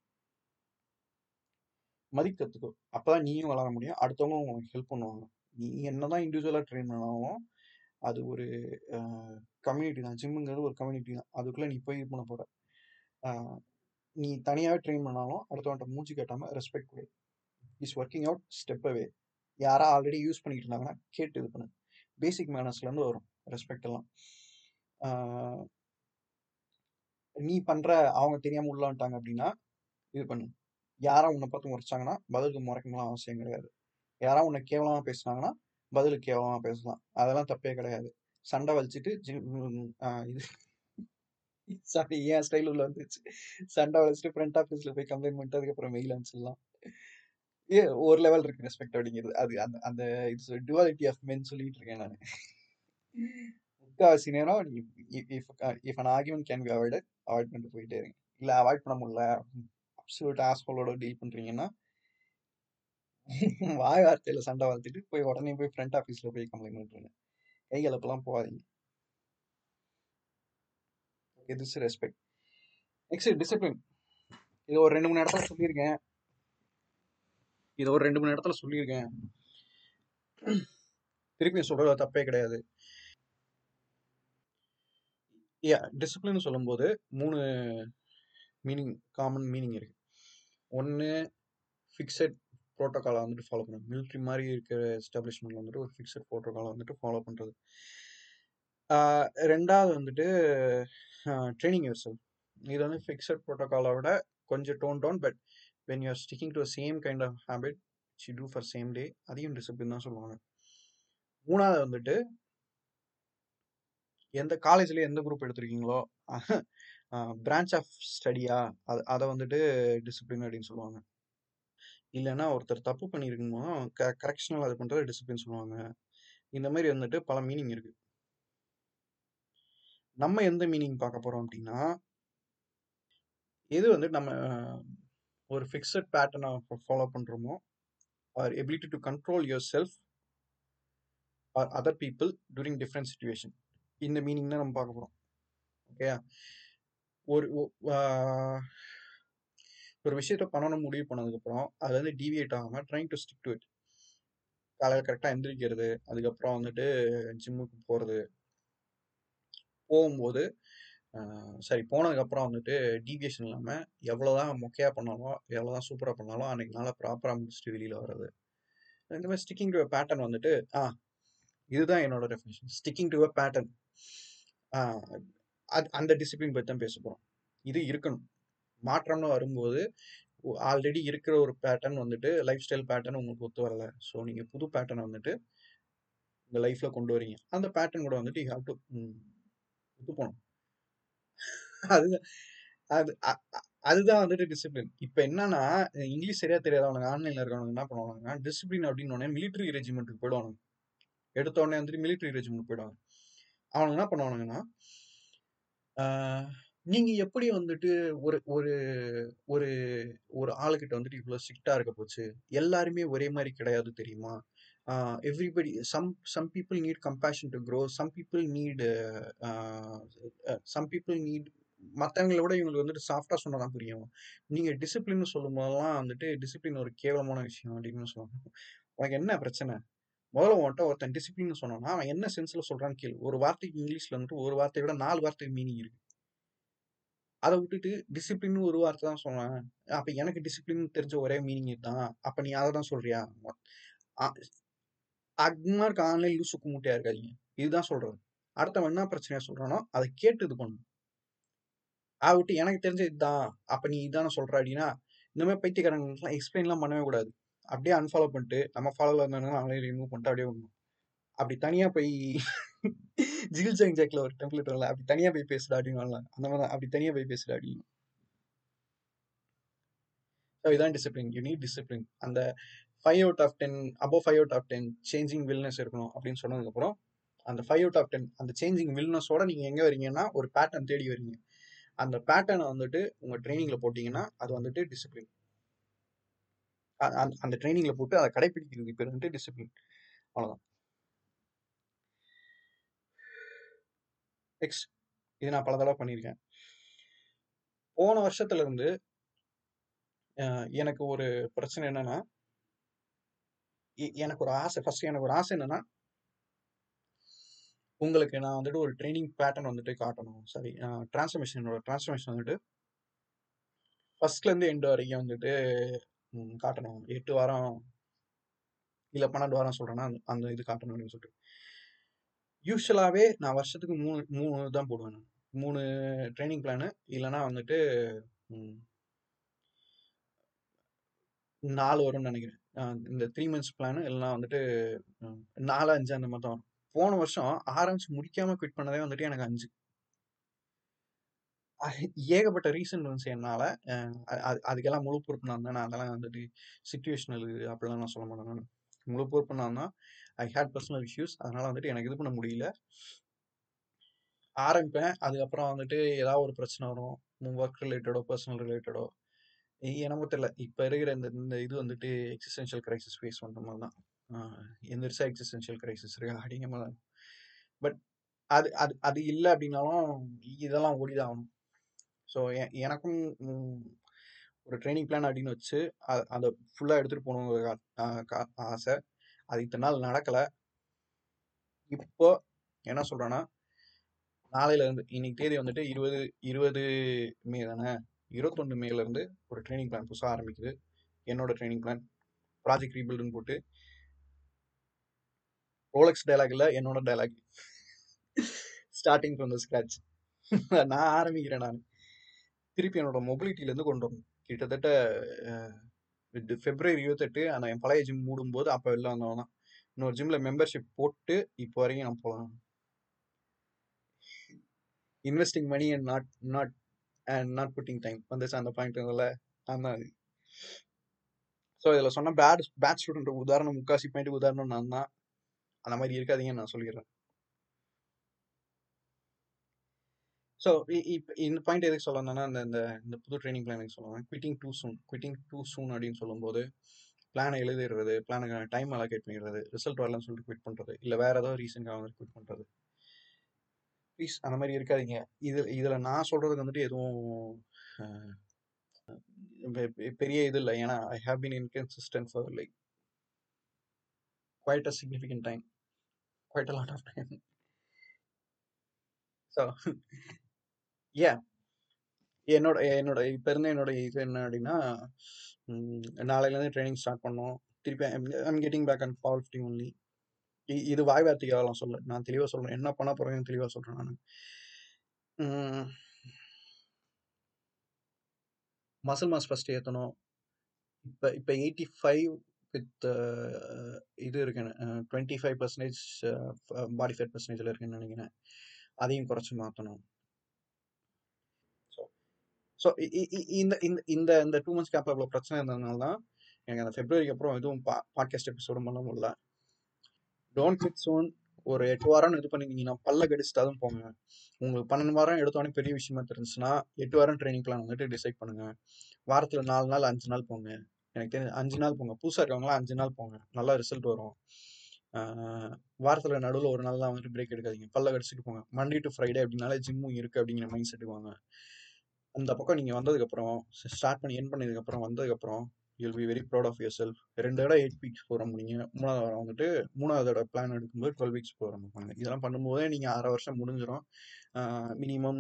மதிக்க கத்துக்கோ அப்பதான் நீயும் வளர முடியும் அடுத்தவங்க உனக்கு ஹெல்ப் பண்ணுவாங்க நீ என்னதான் இண்டிவிஜுவலா ட்ரெயின் பண்ணாலும் அது ஒரு கம்யூனிட்டி தான் ஜிம்முங்கிறது ஒரு கம்யூனிட்டி தான் அதுக்குள்ள நீ போய் இது பண்ண போற ஆஹ் நீ தனியாவே ட்ரெயின் பண்ணாலும் அடுத்தவன்ட்ட மூஞ்சி காட்டாம ரெஸ்பெக்ட் கொடு is working out step away யாரா ஆல்ரெடி யூஸ் பண்ணிட்டு இருந்தாங்கன்னா கேட்டு இது பண்ணு பேசிக் மேனர்ஸ்லேருந்து வரும் ரெஸ்பெக்ட் எல்லாம் ஆஹ் நீ பண்ற அவங்க தெரியாம உள்ள வந்துட்டாங்க அப்படின்னா இது பண்ணு யாரா உன்னை பார்த்து முறைச்சாங்கன்னா பதிலுக்கு முறைக்கணும்லாம் அவசியம் கிடையாது யாரா உன்னை கேவலமா பேசுனாங்கன்னா பதிலுக்கு கேவலமா பேசலாம் அதெல்லாம் தப்பே கிடையாது சண்டை வலிச்சிட்டு ஜி- ம், ஆஹ் இது சாரி ஏன் ஸ்டைல் உள்ள வந்துச்சு சண்டை வலிச்சிட்டு ஃப்ரண்ட் ஆஃபீஸ்ல போய் கம்ப்ளைண்ட் பண்ணிட்டு அதுக்கப்புறம் மெயில் அனுப்பிச்சிடலாம் ஏ ஒரு லெவல் இருக்கு ரெஸ்பெக்ட் அப்படிங்கிறது அது அந்த அந்த இட்ஸ் டுவாலிட்டி ஆஃப் மென் சொல்லிட்டு இருக்கேன் நான் முக்காவாசி நேரம் if if an argument can be avoided avoid பண்ணிட்டு போயிட்டே இருங்க இல்ல அவாய்ட் பண்ண முடியல அப்சல்யூட் ஆஸ்ஹோலோட டீல் பண்றீங்கன்னா வாய் வார்த்தையில சண்டை வளர்த்துட்டு போய் உடனே போய் ஃப்ரண்ட் ஆஃபீஸ்ல போய் கம்ப்ளைண்ட் பண்ணிருங்க கை கலப்பெல்லாம் போகாதீங்க இது ரெஸ்பெக்ட் நெக்ஸ்ட் டிசிப்ளின் இது ஒரு ரெண்டு மூணு இடத்துல சொல்லியிருக்கேன் இது ஒரு ரெண்டு மூணு இடத்துல சொல்லியிருக்கேன் திருப்பி சொல்றது தப்பே கிடையாது யா டிசிப்ளின் சொல்லும்போது மூணு மீனிங் காமன் மீனிங் இருக்கு ஒன்று ஃபிக்ஸட் ப்ரோட்டோகாலை வந்துட்டு ஃபாலோ பண்ணுறது மிலிட்ரி மாதிரி இருக்கிற எஸ்டாப்ளிஷ்மெண்ட்ல வந்துட்டு ஒரு ஃபிக்ஸட் ப்ரோட்டோகாலை வந்துட்டு ஃபாலோ பண்ணுறது ரெண்டாவது வந்துட்டு ட்ரைனிங் யூர் செல்ஃப் இது வந்து ஃபிக்ஸட் ப்ரோட்டோகாலை விட கொஞ்சம் tone down but when you're sticking to same kind of habit schedule for same day அதையும் டிசிப்ளின் தான் சொல்லுவாங்க மூணாவது வந்துட்டு எந்த காலேஜ்ல எந்த குரூப் எடுத்திருக்கீங்களோ பிரான்ச் ஆஃப் ஸ்டடியா அது அதை வந்துட்டு டிசிப்ளின் அப்படின்னு சொல்லுவாங்க இல்லைன்னா ஒருத்தர் தப்பு பண்ணியிருக்குமோ க கரெக்ஷனல் அது பண்ணுறது டிசிப்ளின் சொல்லுவாங்க இந்த மாதிரி வந்துட்டு பல மீனிங் இருக்கு நம்ம எந்த மீனிங் பார்க்க போறோம் அப்படின்னா எது வந்து நம்ம அஹ், ஒரு ஃபிக்ஸட் பேட்டர்னை ஃபாலோ பண்றோமோ or ability to control yourself or other people during different situation இந்த மீனிங் தான் நம்ம பார்க்க போறோம் ஓகே ஒரு ஒ- ஆஹ் ஒரு விஷயத்த பண்ணணும் முடிவு பண்ணதுக்கப்புறம் அது வந்து டிவியேட் ஆகாம trying to stick to it காலையில் கரெக்டாக எந்திரிக்கிறது அதுக்கப்புறம் வந்துட்டு ஜிம்முக்கு போகிறது போகும்போது ஆஹ் சரி போனதுக்கப்புறம் வந்துட்டு டீவியேஷன் இல்லாமல் எவ்வளோதான் மொக்கையாக பண்ணாலும் எவ்வளோதான் சூப்பராக பண்ணாலும் அன்னைக்கு நாளாக ப்ராப்பராக முடிச்சுட்டு வெளியில் வர்றது இந்த மாதிரி ஸ்டிக்கிங் டு பேட்டர்ன் வந்துட்டு ஆ இதுதான் என்னோட definition sticking to a pattern அது அந்த டிசிப்ளின் பற்றி தான் பேச போகிறோம் இது இருக்கணும் மாற்றம்னு வரும்போது ஆல்ரெடி இருக்கிற ஒரு பேட்டர்ன் வந்துட்டு லைஃப் ஸ்டைல் பேட்டர்ன் உங்களுக்கு ஒத்து வரல ஸோ நீங்கள் புது பேட்டர்னை வந்துட்டு உங்கள் லைஃப்பில் கொண்டு வரீங்க அந்த பேட்டர்ன் கூட வந்துட்டு யூ ஹாவ் டு ஒத்து போகணும் அதுதான் அது அ- அ- அதுதான் வந்துட்டு டிசிப்ளின் இப்போ என்னன்னா இங்கிலீஷ் சரியா தெரியாதவனுங்க ஆன்லைன்ல இருக்கவனுங்க என்ன பண்ணுவாங்கன்னா டிசிப்ளின் அப்படின்னு உடனே மிலிட்ரி ரெஜிமெண்ட்டுக்கு போயிடுவானுங்க எடுத்த உடனே வந்துட்டு மிலிட்ரி ரெஜிமெண்ட் போயிடுவாங்க அவனுங்க என்ன பண்ணுவானுங்கன்னா ஆஹ், நீங்க எப்படி வந்துட்டு ஒரு ஒரு ஒரு ஒரு ஆளுகிட்ட வந்துட்டு இவ்வளவு ஸ்ட்ரிக்டா இருக்க போச்சு எல்லாருமே ஒரே மாதிரி கிடையாது தெரியுமா everybody some some people need compassion to grow some people need some people need மற்றவங்கள விட இவங்களுக்கு வந்துட்டு சாஃப்டா சொன்னதான் புரியும் நீங்க டிசிப்ளின் சொல்லும் போதெல்லாம் வந்துட்டு டிசிப்ளின் ஒரு கேவலமான விஷயம் அப்படின்னு சொல்லுவாங்க உனக்கு என்ன பிரச்சனை முதல்ல உன்கிட்ட ஒருத்தன் டிசிப்ளின் சொன்னான்னா அவன் என்ன சென்ஸ்ல சொல்றான்னு கேளு ஒரு வார்த்தைக்கு இங்கிலீஷ்ல வந்துட்டு ஒரு வார்த்தையை விட நாலு வார்த்தைக்கு மீனிங் இருக்கு அதை விட்டுட்டு டிசிப்ளின் ஒரு வார்த்தை தான் சொன்னேன் அப்ப எனக்கு டிசிப்ளின் தெரிஞ்ச ஒரே மீனிங் இதுதான் அப்ப நீ அதை தான் சொல்றியா அக்மார்க் ஆன்லைன் லூசுக்கு மூட்டையா இருக்காதீங்க இதுதான் சொல்றது அடுத்தவன் என்ன பிரச்சனையா சொல்றானோ அதை கேட்டு இது பண்ணணும் அதை விட்டு எனக்கு தெரிஞ்ச இதுதான் அப்ப நீ இதான சொல்ற அப்படின்னா இந்த மாதிரி பைத்தியக்காரங்களுக்குலாம் எக்ஸ்பிளைன்லாம் பண்ணவே கூடாது அப்படியே அன்ஃபாலோ பண்ணிட்டு நம்ம ஃபாலோ இருந்தாங்க அவங்களே ரிமூவ் பண்ணிட்டு அப்படியே விடணும் அப்படி தனியா போய் ஜில் ஜாங் ஜாக்ல ஒரு டெம்ப்ளேட் வரல அப்படி தனியா போய் பேசுடா அப்படின்னு வரலாம் அந்த மாதிரி தான் அப்படி தனியா போய் பேசுடா அப்படின்னு ஸோ இதான் டிசிப்ளின் யூ நீட் டிசிப்ளின் அந்த five out of ten above five out of ten changing willingness இருக்கணும் அப்படின்னு சொன்னதுக்கப்புறம் அந்த ஃபைவ் அவுட் ஆஃப் டென் அந்த சேஞ்சிங் வில்னஸோட நீங்க எங்க வரீங்கன்னா ஒரு பேட்டர்ன் தேடி வரீங்க அந்த பேட்டர்னை வந்துட்டு உங்க ட்ரைனிங்ல போட்டீங்கன்னா அது வந்துட்டு டிசிப்ளின் அந்த ட்ரைனிங்ல போட்டு அதை கடைபிடிக்கிறது பேர் வந்துட்டு டிசிப்ளின் அவ்வளவுதான் நெக்ஸ்ட் இது நான் பல தடவை பண்ணியிருக்கேன் போன வருஷத்துல இருந்து அஹ், எனக்கு ஒரு பிரச்சனை என்னன்னா எ- எனக்கு ஒரு ஆசை ஃபர்ஸ்ட் எனக்கு ஒரு ஆசை என்னன்னா உங்களுக்கு நான் வந்துட்டு ஒரு ட்ரைனிங் பேட்டர்ன் வந்துட்டு காட்டணும் சரி டிரான்ஸ்ஃபர்மேஷனோட டிரான்ஸ்ஃபர்மேஷன் வந்துட்டு ஃபர்ஸ்ட்லேருந்து எண்டு வரைக்கும் வந்துட்டு ம், காட்டணும் எட்டு வாரம் இல்லை பன்னெண்டு வாரம் சொல்கிறேன்னா அந்த அந்த இது காட்டணும் அப்படின்னு சொல்லிட்டு யூஸ்வலாகவே நான் வருஷத்துக்கு மூணு மூணு தான் போடுவேன் நான். மூணு ட்ரைனிங் பிளானு இல்லைன்னா வந்துட்டு ம், நாலு வரும்னு நினைக்கிறேன் அஹ் இந்த த்ரீ மந்த்ஸ் பிளானு இல்லைன்னா வந்துட்டு ம், நாலு அஞ்சு அந்த மாதிரி தான் வரும் போன வருஷம் ஆரம்பிச்சு முடிக்காம குவிட் பண்ணதே வந்துட்டு எனக்கு அஞ்சு அஹ் ஏகப்பட்ட ரீசன் இருந்துச்சு என்னால அஹ் அ- அது- அதுக்கெல்லாம் முழு பொறுப்பு நான் தான் அதெல்லாம் வந்துட்டு சுச்சுவேஷனல் அப்படிலாம் நான் சொல்ல மாட்டேன் நான் முழு பொறுப்பு நான் தான் ஐ ஹேட் பர்சனல் இஷ்யூஸ் அதனால வந்துட்டு எனக்கு இது பண்ண முடியல ஆரம்பிப்பேன் அதுக்கப்புறம் வந்துட்டு ஏதாவது ஒரு பிரச்சனை வரும் ஒர்க் ரிலேட்டடோ பர்சனல் ரிலேட்டடோ எனக்கு தெரியல இப்போ இருக்கிற இந்த இந்த இது வந்துட்டு எக்ஸிஸ்டென்ஷியல் கிரைசிஸ் ஃபேஸ் பண்ணுற மாதிரி தான் ஆஹ் எந்திரிச்சா எக்ஸிஸ்டென்ஷியல் கிரைசிஸ் இருக்கு அப்படிங்கிற மாதிரி தான் பட் அது அது அது இல்லை அப்படின்னாலும் இதெல்லாம் ஓடிதான் ஆகணும் ஸோ எனக்கும் ம், ஒரு ட்ரைனிங் பிளான் அப்படின்னு வச்சு அ- அதை ஃபுல்லாக எடுத்துகிட்டு போகணுங்கிற ஆ- கா- ஆசை அது இத்தனை நாள் நடக்கலை இப்போ என்ன சொல்கிறேன்னா நாளையிலேருந்து இன்னைக்கு தேதி வந்துட்டு இருபது இருபது மே தானே இருபத்தொன்று மேலேருந்து ஒரு ட்ரைனிங் பிளான் புதுசாக ஆரம்பிக்குது என்னோட ட்ரைனிங் பிளான் ப்ராஜெக்ட் ரீபில்டுன்னு போட்டு ரோலக்ஸ் டைலாக் இல்லை என்னோட dialogue starting from the scratch நான் ஆரம்பிக்கிறேன் நான் திருப்பி என்னோட மொபிலிட்டிலேருந்து கொண்டு வரணும் கிட்டத்தட்ட அஹ், இது பிப்ரவரி இருபத்தெட்டு அந்த என் பழைய ஜிம் மூடும்போது அப்போ வெளில வந்தவன் தான் இன்னொரு ஜிம்ல மெம்பர்ஷிப் போட்டு இப்போ வரைக்கும் நான் போகலாம் investing money and not not and not putting time வந்துச்சு அந்த பாயிண்ட் இதில் அந்த ஸோ இதில் சொன்ன பேட் பேட் ஸ்டூடெண்ட் உதாரணம் முக்காசி பாயிண்ட் உதாரணம் நான் தான் அந்த மாதிரி இருக்காதீங்கன்னு நான் சொல்லிடுறேன் ஸோ இப்போ இந்த பாயிண்ட் எதுக்கு சொல்லணும்னா இந்த இந்த இந்த புது ட்ரைனிங் பிளான் எதுக்கு சொல்லுவேன் quitting too soon quitting too soon அப்படின்னு சொல்லும்போது பிளானை எழுதிடுறது பிளானுக்கு டைம் அலோகேட் பண்ணிடுறது ரிசல்ட் வரலன்னு சொல்லிட்டு குவிட் பண்ணுறது இல்லை வேற ஏதோ ரீசனுக்காக வந்து குவிட் பண்ணுறது ப்ளீஸ் அந்த மாதிரி இருக்காதீங்க இது இதில் நான் சொல்கிறதுக்கு வந்துட்டு எதுவும் அஹ், பெ- பெ- பெரிய இது இல்லை ஏன்னா I have been inconsistent for like quite a significant time quite a lot of time so uh என்னோட என்னோட இப்போ இருந்த என்னோட இது என்ன அப்படின்னா ம், நாளையிலேருந்து ட்ரைனிங் ஸ்டார்ட் பண்ணோம் திருப்பி I'm getting back and power fifty only இது வாய் வார்த்தைக்காகலாம் சொல்ல நான் தெளிவாக சொல்கிறேன் என்ன பண்ண போகிறேன்னு தெளிவாக சொல்கிறேன் நான் மசில் மாஸ் ஃபஸ்ட் ஏற்றணும் இப்போ இப்போ எயிட்டி ஃபைவ் வித் இது இருக்குன்னு twenty five percentage body fat பர்சன்டேஜில் இருக்குன்னு நினைக்கிறேன் அதையும் குறைச்சி மாற்றணும் ஸோ ஸோ இந்த இந்த இந்த இந்த டூ மந்த்ஸ் கேப்பில் இவ்வளோ பிரச்சனை இருந்ததுனால தான் எனக்கு அந்த ஃபெப்ரவரிக்கு அப்புறம் எதுவும் பா பாட்காஸ்ட் எபிசோடும் பண்ண முடியல டோன்ட் கிட் சோன் ஒரு எட்டு வாரம் இது பண்ணிருந்தீங்கன்னா பல்ல கடிச்சிட்டு அதுவும் போங்க உங்களுக்கு பன்னெண்டு வாரம் எடுத்தோடனே பெரிய விஷயமா தெரிஞ்சுன்னா எட்டு வாரம் ட்ரைனிங் பிளான் வந்துட்டு டிசைட் பண்ணுங்க வாரத்தில் நாலு நாள் அஞ்சு நாள் போங்க எனக்கு தெரிஞ்சு அஞ்சு நாள் போங்க புதுசாக இருக்கவங்களாம் அஞ்சு நாள் போங்க நல்லா ரிசல்ட் வரும் வாரத்தில் நடுவில் ஒரு நாள் தான் வந்துட்டு பிரேக் எடுக்காதீங்க பல்ல கடிச்சிட்டு போங்க மண்டே டு ஃப்ரைடே அப்படின்னாலே ஜிம்மும் இருக்குது அப்படிங்கிற மைண்ட் செட்டுக்கு வாங்க அந்த பக்கம் நீங்கள் வந்ததுக்கப்புறம் ஸ்டார்ட் பண்ணி என் பண்ணதுக்கப்புறம் வந்ததுக்கப்புறம் you'll be very proud of yourself ரெண்டு தடவை எயிட் வீக்ஸ் போகிற முடியுங்க மூணாவது வாரம் வந்துட்டு மூணாவது தடவை பிளான் எடுக்கும்போது டுவெல் வீக்ஸ் போகிற பண்ணுங்க இதெல்லாம் பண்ணும்போதே நீங்கள் அரை வருஷம் முடிஞ்சிடும் மினிமம்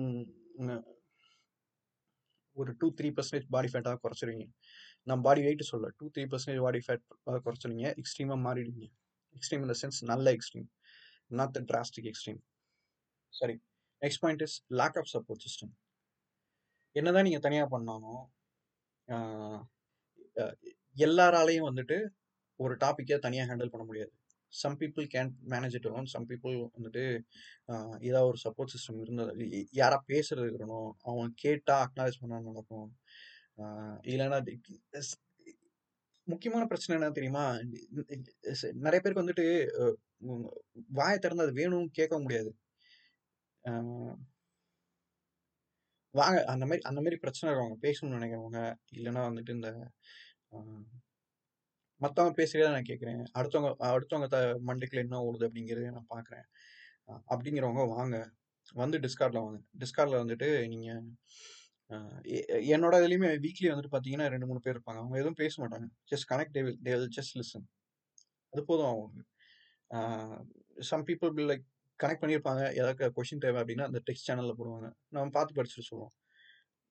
ஒரு டூ த்ரீ பர்சன்டேஜ் பாடி ஃபேட்டாக குறைச்சிருவீங்க நான் பாடி வெயிட் சொல்ல two three percentage body fat குறைச்சிருவீங்க எக்ஸ்ட்ரீமாக மாறிடுவீங்க எக்ஸ்ட்ரீம் இந்த சென்ஸ் நல்ல extreme not the drastic extreme சரி next point is lack of support system என்னதான் நீங்கள் தனியாக பண்ணாலும் ஆஹ் அஹ் எல்லாராலையும் வந்துட்டு ஒரு டாப்பிக்கை தனியாக ஹேண்டில் பண்ண முடியாது some people can manage it alone some people வந்துட்டு ஆஹ் ஏதாவது ஒரு சப்போர்ட் சிஸ்டம் இருந்தது இ- யாரா பேசுறது இருக்கணும் அவன் கேட்டா அக்னாலேஜ் பண்ண நடக்கும் ஆஹ் இல்லைன்னா தி- ஸ்- முக்கியமான பிரச்சனை என்ன தெரியுமா ஸ்- நிறைய பேருக்கு வந்துட்டு அஹ் உம் வாயை திறந்து அது வேணும்னு கேட்க முடியாது ஆஹ் வாங்க அந்த மாதிரி அந்த மாதிரி பிரச்சனை இருக்கவங்க பேசணும்னு நினைக்கிறவங்க இல்லைன்னா வந்துட்டு இந்த ஆஹ் மற்றவங்க பேசுறதை நான் கேட்குறேன் அடுத்தவங்க அடுத்தவங்க த மண்டைக்குள்ள என்ன ஓடுது அப்படிங்கிறத நான் பார்க்குறேன் அப்படிங்கிறவங்க வாங்க வந்து டிஸ்கார்டில் வாங்க டிஸ்கார்டில் வந்துட்டு நீங்கள் என்னோட இதுலேயுமே வீக்லி வந்துட்டு பார்த்தீங்கன்னா ரெண்டு மூணு பேர் இருப்பாங்க அவங்க எதுவும் பேச மாட்டாங்க just connect they will they will just listen அது போதும் அவங்க some people feel like connect பண்ணியிருப்பாங்க ஏதாவது கொஷின் தேவை அப்படின்னா அந்த டெக்ஸ்ட் சேனலில் போடுவாங்க நம்ம பார்த்து படிச்சுட்டு சொல்லுவோம்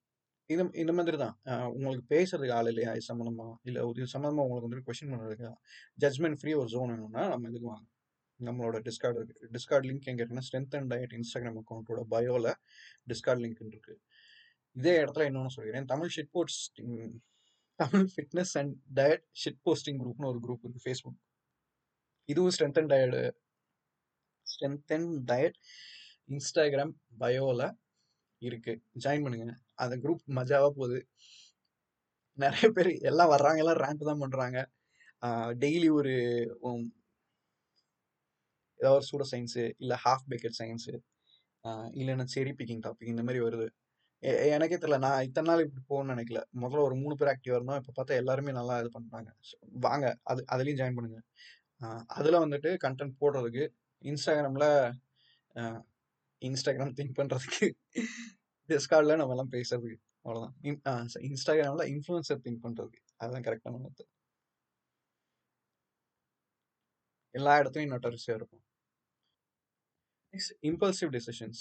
இது இந்த மாதிரி தான். அ உங்களுக்கு பேசுறதுக்கு ஆள் இல்லையா? இது சம்மந்தமா? இல்ல இது சம்மந்தமா உங்களுக்கு வந்துட்டு கொஸ்டின் பண்றதுக்கு ஜட்ஜ்மென்ட் ஃப்ரீ ஒரு ஜோன் வேணும்னா, நம்ம இதுக்கு வாங்க. நம்மளோட டிஸ்கார்ட் இருக்கு. டிஸ்கார்ட் லிங்க் எங்க இருக்குன்னா, ஸ்ட்ரெங்த் அண்ட் டயட் இன்ஸ்டாகிராம் அக்கவுண்டோட பயோல டிஸ்கார்ட் லிங்க் இருக்கு. இதே இடத்துல இன்னொன்னு சொல்லிக்கிறேன். Tamil shit posting Tamil fitness and diet shit posting குரூப்னு ஒரு குரூப் இருக்கு Facebook. இதுவும் strength and diet strength and diet Instagram பயோல இருக்கு. ஜாயின் பண்ணுங்க. அந்த குரூப் மஜாவா போகுது. நெறைய பேரு எல்லாம் வர்றாங்க, எல்லாம் ரேண்ட் தான் பண்றாங்க. ஆ டெய்லி ஒரு ம் ஏதாவது ஒரு சூடோ சயன்ஸ் இல்ல ஹால்ஃப் பேக்கட் சயன்ஸ் ஆ இல்லன்னா செர்ரி பிக்கிங் டாபிக் இந்த மாரி வருது. எ எனக்கே தெரியல. நான் இத்தன நாள் இப்படி போகும்னு நெனைக்கல. முதல்ல ஒரு 3 பேர் ஆக்டிவா இருந்தோம். இப்ப பார்த்தா எல்லாருமே நல்லா இது பண்றாங்க. வாங்க. அது அதுலயும் ஜாயின் பண்ணுங்க. ஆ அதுல வந்துட்டு கன்டென்ட் போடுறதுக்கு இன்ஸ்டாகிராம்ல அ இன்ஸ்டாகிராம் திங்க் பண்றதுக்கு டிஸ்கார்ட்ல நம்ம எல்லாம் பேசுறதுக்கு. அவ்வளோதான். இன் அ இன்ஸ்டாகிராம்ல இன்ஃப்ளூயன்சர் திங்க் பண்றதுக்கு. அதுதான் கரெக்ட்டான வார்த்தை. எல்லா இடத்துலயும் நோட்டோரியஸா இருக்கும். Next impulsive decisions.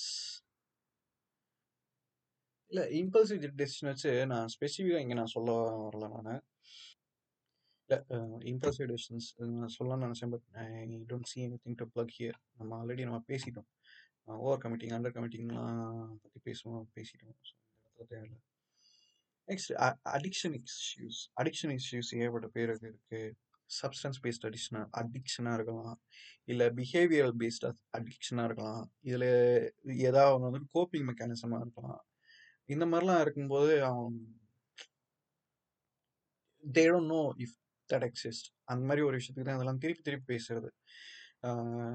இல்ல இம்பல்சிவ் டெசிஷன் வச்சு நான் ஸ்பெசிஃபிக்கா இங்க நான் சொல்ல வரல நானு. இல்ல அ இம்பல்சிவ் டெசிஷன்ஸ் நான் சொல்லலாம்னு நெனச்சேன். But I don't see anything to plug here. நம்ம ஆல்ரெடி நம்ம பேசிட்டோம். அ ஓவர் கமிட்டிங், அண்டர் கமிட்டிங்லாம் பத்தி பேசுவோம் பேசிட்டோம். ஸோ இந்த இடத்துல தேவையில்ல. Next uh addiction issues. Addiction issues ஏகப்பட்ட பேருக்கு இருக்கு. சப்ஸ்டன்ஸ் பேஸ்ட் அடிக்ஷனா அடிக்ஷனா இருக்கலாம். இல்ல பிஹேவியரல் பேஸ்ட் அடிக்ஷனா இருக்கலாம். இதுல ஏதாவது ஒண்ணு வந்து கோப்பிங் மெக்கானிசமா இருக்கலாம். இந்த மாரிலாம் இருக்கும்போது அவன் they don't know if that exist. அந்த மாரி ஒரு விஷயத்துக்கு தான் இதெல்லாம் திருப்பி திருப்பி பேசுறது. ஆ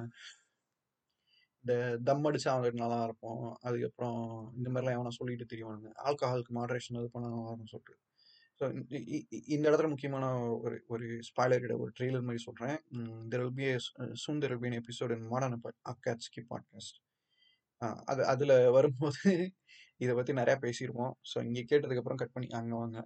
இந்த தம் அடிச்சா அவனுக்கு நல்லா இருப்போம். அதுக்கப்புறம் இந்த மாரிலாம் எவனோ சொல்லிட்டு திரிவானுங்க. ஆல்கஹாலுக்கு மாடரேஷன் இது பண்ணா நல்லா இருக்கும்னு சொல்லிட்டு. ஸோ இ இ இந்த இடத்துல முக்கியமான ஒரு ஒரு ஸ்பாய்லர் ஒரு ட்ரெய்லர் மாரி சொல்றேன். ம் there will be a soon there will be an episode in modern அக்காட்ஸ்கி பாட்காஸ்ட். ஆ அது அதுல வரும்போது இத பத்தி நெறைய பேசிருவோம். ஸோ இங்க கேட்டதுக்கு அப்புறம் கட் பண்ணி அங்க வாங்க.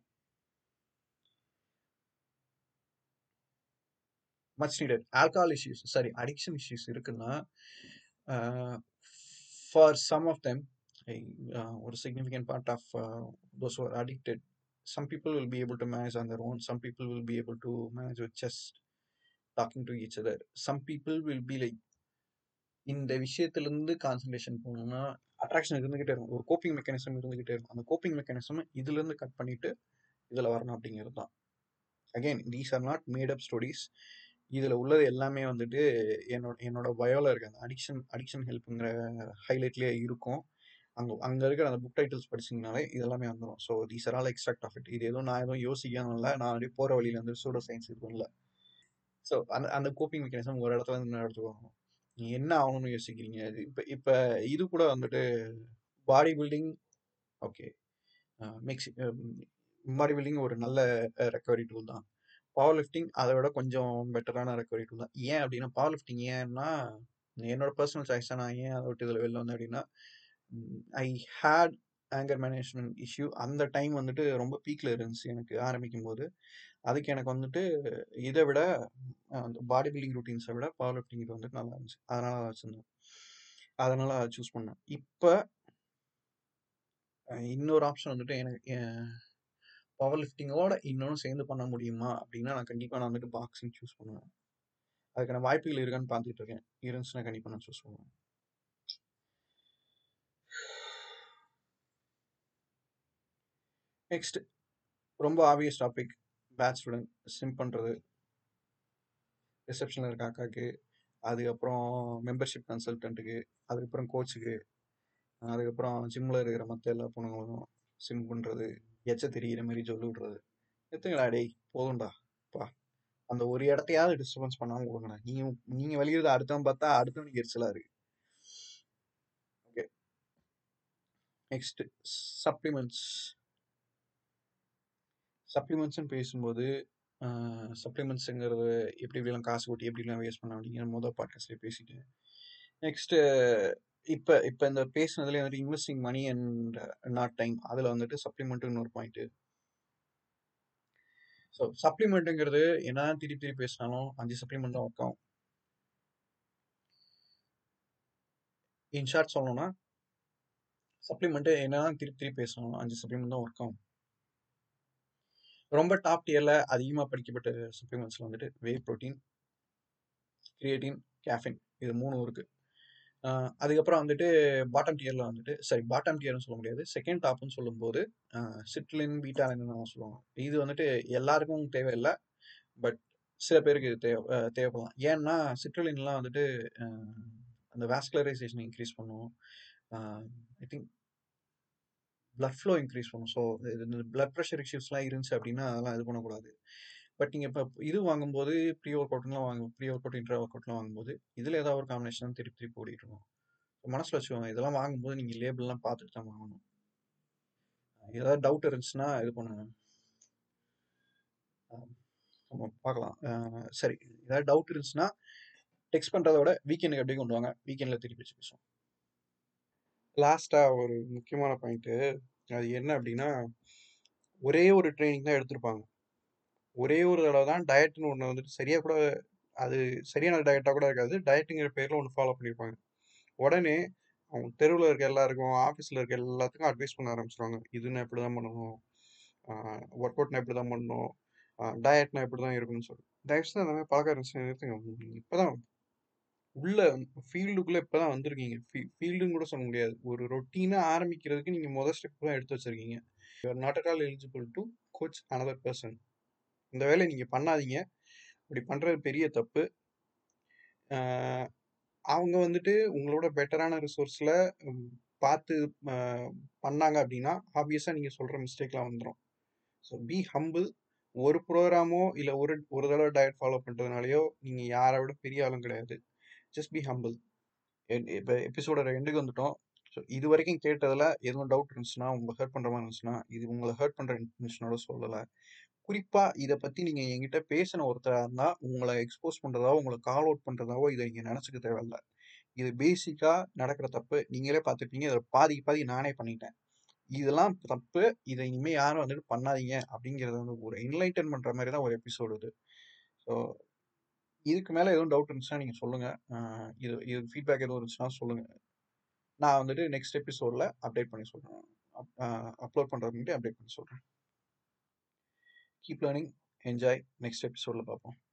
Much needed. Alcohol issues sorry addiction issues இருக்குன்னா, uh for some of them uh ஒரு significant part of those who are addicted some people will be able to manage on their own. Some people will be able to manage with just talking to each other. Some people will be like இந்த விஷயத்திலிருந்து concentration போகணும்னா attraction இருந்துகிட்டே இருக்கும். ஒரு coping mechanism இருந்துகிட்டே இருக்கும். அந்த coping mechanism இதிலிருந்து cut பண்ணிட்டு இதுல வரணும் அப்படிங்கிறது தான். Again these are not made up stories. இதுல உள்ளது எல்லாமே வந்துட்டு என்னோட என்னோட பயோல இருக்க அந்த அடிக்ஷன் அடிக்ஷன் ஹெல்ப்ங்கிற ஹைலைட்லயே இருக்கும். அங்க அங்க இருக்கிற அந்த புக் டைட்டில்ஸ் படிச்சீங்கனாலே இது எல்லாமே வந்துரும். So these are all extract of it. இது எதுவும் நான் எதுவும் யோசிக்கவும் இல்ல. நான் அப்படியே போற வழியில வந்து சூடோ சயன்ஸ் இது பண்ணல. ஸோ அந்த அந்த கோப்பிங் மெக்கானிசம் ஒரு இடத்துல இருந்து இன்னொரு இடத்துக்கு வரணும். நீங்க என்ன ஆகணும்னு யோசிக்கிறீங்க? இது இப்ப இப்ப இது கூட வந்துட்டு bodybuilding okay. Uh mix uh bodybuilding ஒரு நல்ல அ ரெக்கவரி டூல் தான். பவர் லிஃப்டிங் அத விட கொஞ்சம் பெட்டரான ரெக்கவரி டூல் தான். ஏன் அப்படின்னா, பவர் லிஃப்டிங் ஏன்னா, என்னோட பெர்சனல் சாய்ஸா நான் ஏன் அத விட்டு இதுல வெளில வந்தேன் அப்படின்னா, I had anger management issue. அந்த டைம் வந்துட்டு ரொம்ப பீக்ல இருந்துச்சு எனக்கு ஆரம்பிக்கும்போது. அதுக்கு எனக்கு வந்துட்டு இத விட அந்த பாடி பில்டிங் ரூட்டீன்ஸ விட பவர் லிஃப்டிங் இது வந்துட்டு நல்லா இருந்துச்சு. அதனால அத வச்சிருந்தேன். அதனால அத சூஸ் பண்ணேன். இப்ப அ இன்னொரு ஆப்ஷன் வந்துட்டு எனக்கு எ பவர் லிஃப்டிங்கோட இன்னொன்னு சேர்ந்து பண்ண முடியுமா? அப்படின்னா, நான் கண்டிப்பா நான் வந்துட்டு பாக்ஸிங் சூஸ் பண்ணுவேன். அதுக்கான வாய்ப்புகள் இருக்கான்னு பார்த்துட்டு இருக்கேன். இருந்துச்சுன்னா கண்டிப்பா நான் சூஸ் பண்ணுவேன். நெக்ஸ்ட் ரொம்ப obvious topic. Bad student simp பண்றது. ரிசப்ஷன்ல இருக்க அக்காக்கு, அதுக்கப்புறம் மெம்பர்ஷிப் கன்சல்டன்ட்க்கு, அதுக்கப்புறம் கோச்சுக்கு, அதுக்கப்புறம் ஜிம்ல இருக்கிற மத்த எல்லா பொண்ணுங்களுக்கும் சிம்ப் பண்றது. எச்ச தெரியிற மாரி ஜொல்லு விடுறது. நிறுத்துங்கடா டேய்! போதும்டா. அப்பா! அந்த ஒரு இடத்தையாவது டிஸ்டர்பன்ஸ் பண்ணாம விடுங்கடா. நீங்க நீங்க வலியுறத அடுத்தவன் பார்த்தா அடுத்தவனுக்கு எரிச்சலா இருக்கு. ஓகே. Next supplements. சப்ளிமெண்ட்ஸ்ன்னு பேசும்போது, அ சப்ளிமெண்ட்ஸ்ங்கிறது எப்படி எப்படிலாம் காசு கொட்டி எப்படிலாம் வேஸ்ட் பண்ணலாம் அப்படிங்கிற மொத பாட்காஸ்ட்லயே பேசிட்டேன். நெக்ஸ்ட் இப்ப இப்ப இந்த பேசினதுலயே வந்துட்டு investing money and not time அதுல வந்துட்டு சப்ளிமெண்ட்னு ஒரு பாயிண்ட். ஸோ சப்ளிமெண்ட்ங்கிறது என்னதான் திருப்பி திருப்பி பேசினாலும் 5 சப்ளிமெண்ட் தான் ஒர்க் ஆகும். இன் ஷார்ட் சொல்லணும்னா சப்ளிமெண்ட்டு என்னதான் திருப்பி திருப்பி பேசணும் அஞ்சு சப்ளிமெண்ட் தான் ஒர்க் ஆகும் ரொம்ப டாப் டியரில் அதிகமாக படிக்கப்பட்ட சப்ளிமெண்ட்ஸில் வந்துட்டு வே ப்ரோட்டீன் கிரியேட்டின் கேஃபின் இது மூணும் இருக்குது அதுக்கப்புறம் வந்துட்டு பாட்டம் டியரில் வந்துட்டு சரி பாட்டம் டியர்னு சொல்ல முடியாது செகண்ட் டாப்னு சொல்லும்போது சிட்லின் பீட்டாலின் சொல்லுவாங்க இது வந்துட்டு எல்லாருக்கும் தேவையில்லை பட் சில பேருக்கு இது தேவை அஹ் தேவைப்படலாம் ஏன்னா சிட்ரலின்லாம் வந்துட்டு அஹ் அந்த வாஸ்குலரைசேஷன் இன்க்ரீஸ் பண்ணும் I think blood flow increase பண்ணும் ஸோ இந்த பிளட் ப்ரெஷர் இஷ்யூஸ்லாம் இருந்துச்சு அப்படின்னா அதெல்லாம் இது பண்ணக்கூடாது பட் நீங்கள் இப்போ இது வாங்கும்போது ப்ரீ ஒர்க் அவுட்லாம் வாங்க ப்ரீ ஒர்க் அவுட் இன்ட்ரா ஒர்க் அவுட்லாம் வாங்கும்போது இதில் ஏதாவது ஒரு காம்பினேஷன் திருப்பி திருப்பி ஓடிட்டு இருக்கும் மனசில் வச்சுக்கோங்க இதெல்லாம் வாங்கும்போது நீங்கள் லேபிள்லாம் பார்த்துட்டு தான் வாங்கணும் ஏதாவது டவுட் இருந்துச்சுன்னா இது பண்ணுங்க நம்ம பார்க்கலாம் அஹ் சரி ஏதாவது டவுட் இருந்துச்சுன்னா டெக்ஸ்ட் பண்ணுறத விட வீக்கெண்டுக்கு அப்படியே கொண்டு வாங்க வீக்கெண்டில் திருப்பி வச்சு பேசுவோம் லாஸ்ட்டாக ஒரு முக்கியமான பாயிண்ட்டு அது என்ன அப்படின்னா ஒரே ஒரு ட்ரைனிங் தான் எடுத்திருப்பாங்க ஒரே ஒரு தடவை தான் டயட்னு ஒன்று வந்துட்டு சரியாக கூட அது சரியான டயட்டாக கூட இருக்காது டயட்டுங்கிற பேரில் ஒன்று ஃபாலோ பண்ணியிருப்பாங்க உடனே அவங்க தெருவில் இருக்க எல்லாருக்கும் ஆஃபீஸில் இருக்க எல்லாத்துக்கும் அட்வைஸ் பண்ண ஆரம்பிச்சிருவாங்க இதுன்னு எப்படி தான் பண்ணணும் ஒர்க் அவுட்னா எப்படி தான் பண்ணணும் டயட்னா எப்படி தான் இருக்கணும்னு சொல்லி தயவுசெய்து அந்த மாதிரி பழக்க ஆரம்பிச்சு நிறுத்துங்க இப்போ தான் உள்ள ஃபீல்டுக்குள்ளே இப்போ தான் வந்திருக்கீங்க ஃபீ ஃபீல்டுன்னு கூட சொல்ல முடியாது ஒரு ரொட்டீனாக ஆரம்பிக்கிறதுக்கு நீங்கள் முதல் ஸ்டெப் தான் எடுத்து வச்சிருக்கீங்க you're not at all eligible to coach another person இந்த வேலையை நீங்கள் பண்ணாதீங்க அப்படி பண்ணுறது பெரிய தப்பு ஆஹ் அவங்க வந்துட்டு உங்களோட பெட்டரான ரிசோர்ஸில் பார்த்து ஆஹ் பண்ணாங்க அப்படின்னா ஆப்வியஸாக நீங்கள் சொல்கிற மிஸ்டேக்லாம் வந்துடும் ஸோ பி ஹம்பிள் ஒரு ப்ரோக்ராமோ இல்லை ஒரு ஒரு தடவை டயட் ஃபாலோ பண்ணுறதுனாலையோ நீங்கள் யாரை விட பெரிய ஆளும் கிடையாது ஜஸ்ட் பி ஹம்பிள் இப்போ எபிசோட எண்டுக்கு வந்துட்டோம் ஸோ இது வரைக்கும் கேட்டதில் எதுவும் டவுட் இருந்துச்சுன்னா உங்களை ஹர்ட் பண்ணுற மாதிரி இருந்துச்சுன்னா இது உங்களை ஹர்ட் பண்ணுற இன்டென்ஷனோட சொல்லலை குறிப்பாக இதை பற்றி நீங்கள் என்கிட்ட பேசின ஒருத்தராக இருந்தால் உங்களை எக்ஸ்போஸ் பண்ணுறதாவோ உங்களை கால் அவுட் பண்ணுறதாவோ இதை நீங்கள் நினச்சிக்க தேவையில்ல இது பேசிக்காக நடக்கிற தப்பு நீங்களே பார்த்துருப்பீங்க இதில் பாதி பாதி நானே பண்ணிட்டேன் இதெல்லாம் தப்பு இதை இனிமேல் யாரும் வந்துட்டு பண்ணாதீங்க அப்படிங்கிறத வந்து ஒரு என்லைட்டன் பண்ணுற மாதிரி தான் ஒரு எபிசோடு இது ஸோ இதுக்கு மேலே எதுவும் டவுட் இருந்துச்சுன்னா நீங்கள் சொல்லுங்கள் இது இது ஃபீட்பேக் எதுவும் இருந்துச்சுன்னா சொல்லுங்கள் நான் வந்துட்டு நெக்ஸ்ட் எபிசோடில் அப்டேட் பண்ணி சொல்கிறேன் அப்லோட் பண்ணுறதுக்கு முன்னாடி அப்டேட் பண்ணி சொல்கிறேன் கீப் லேர்னிங் என்ஜாய் நெக்ஸ்ட் எபிசோடில் பார்ப்போம்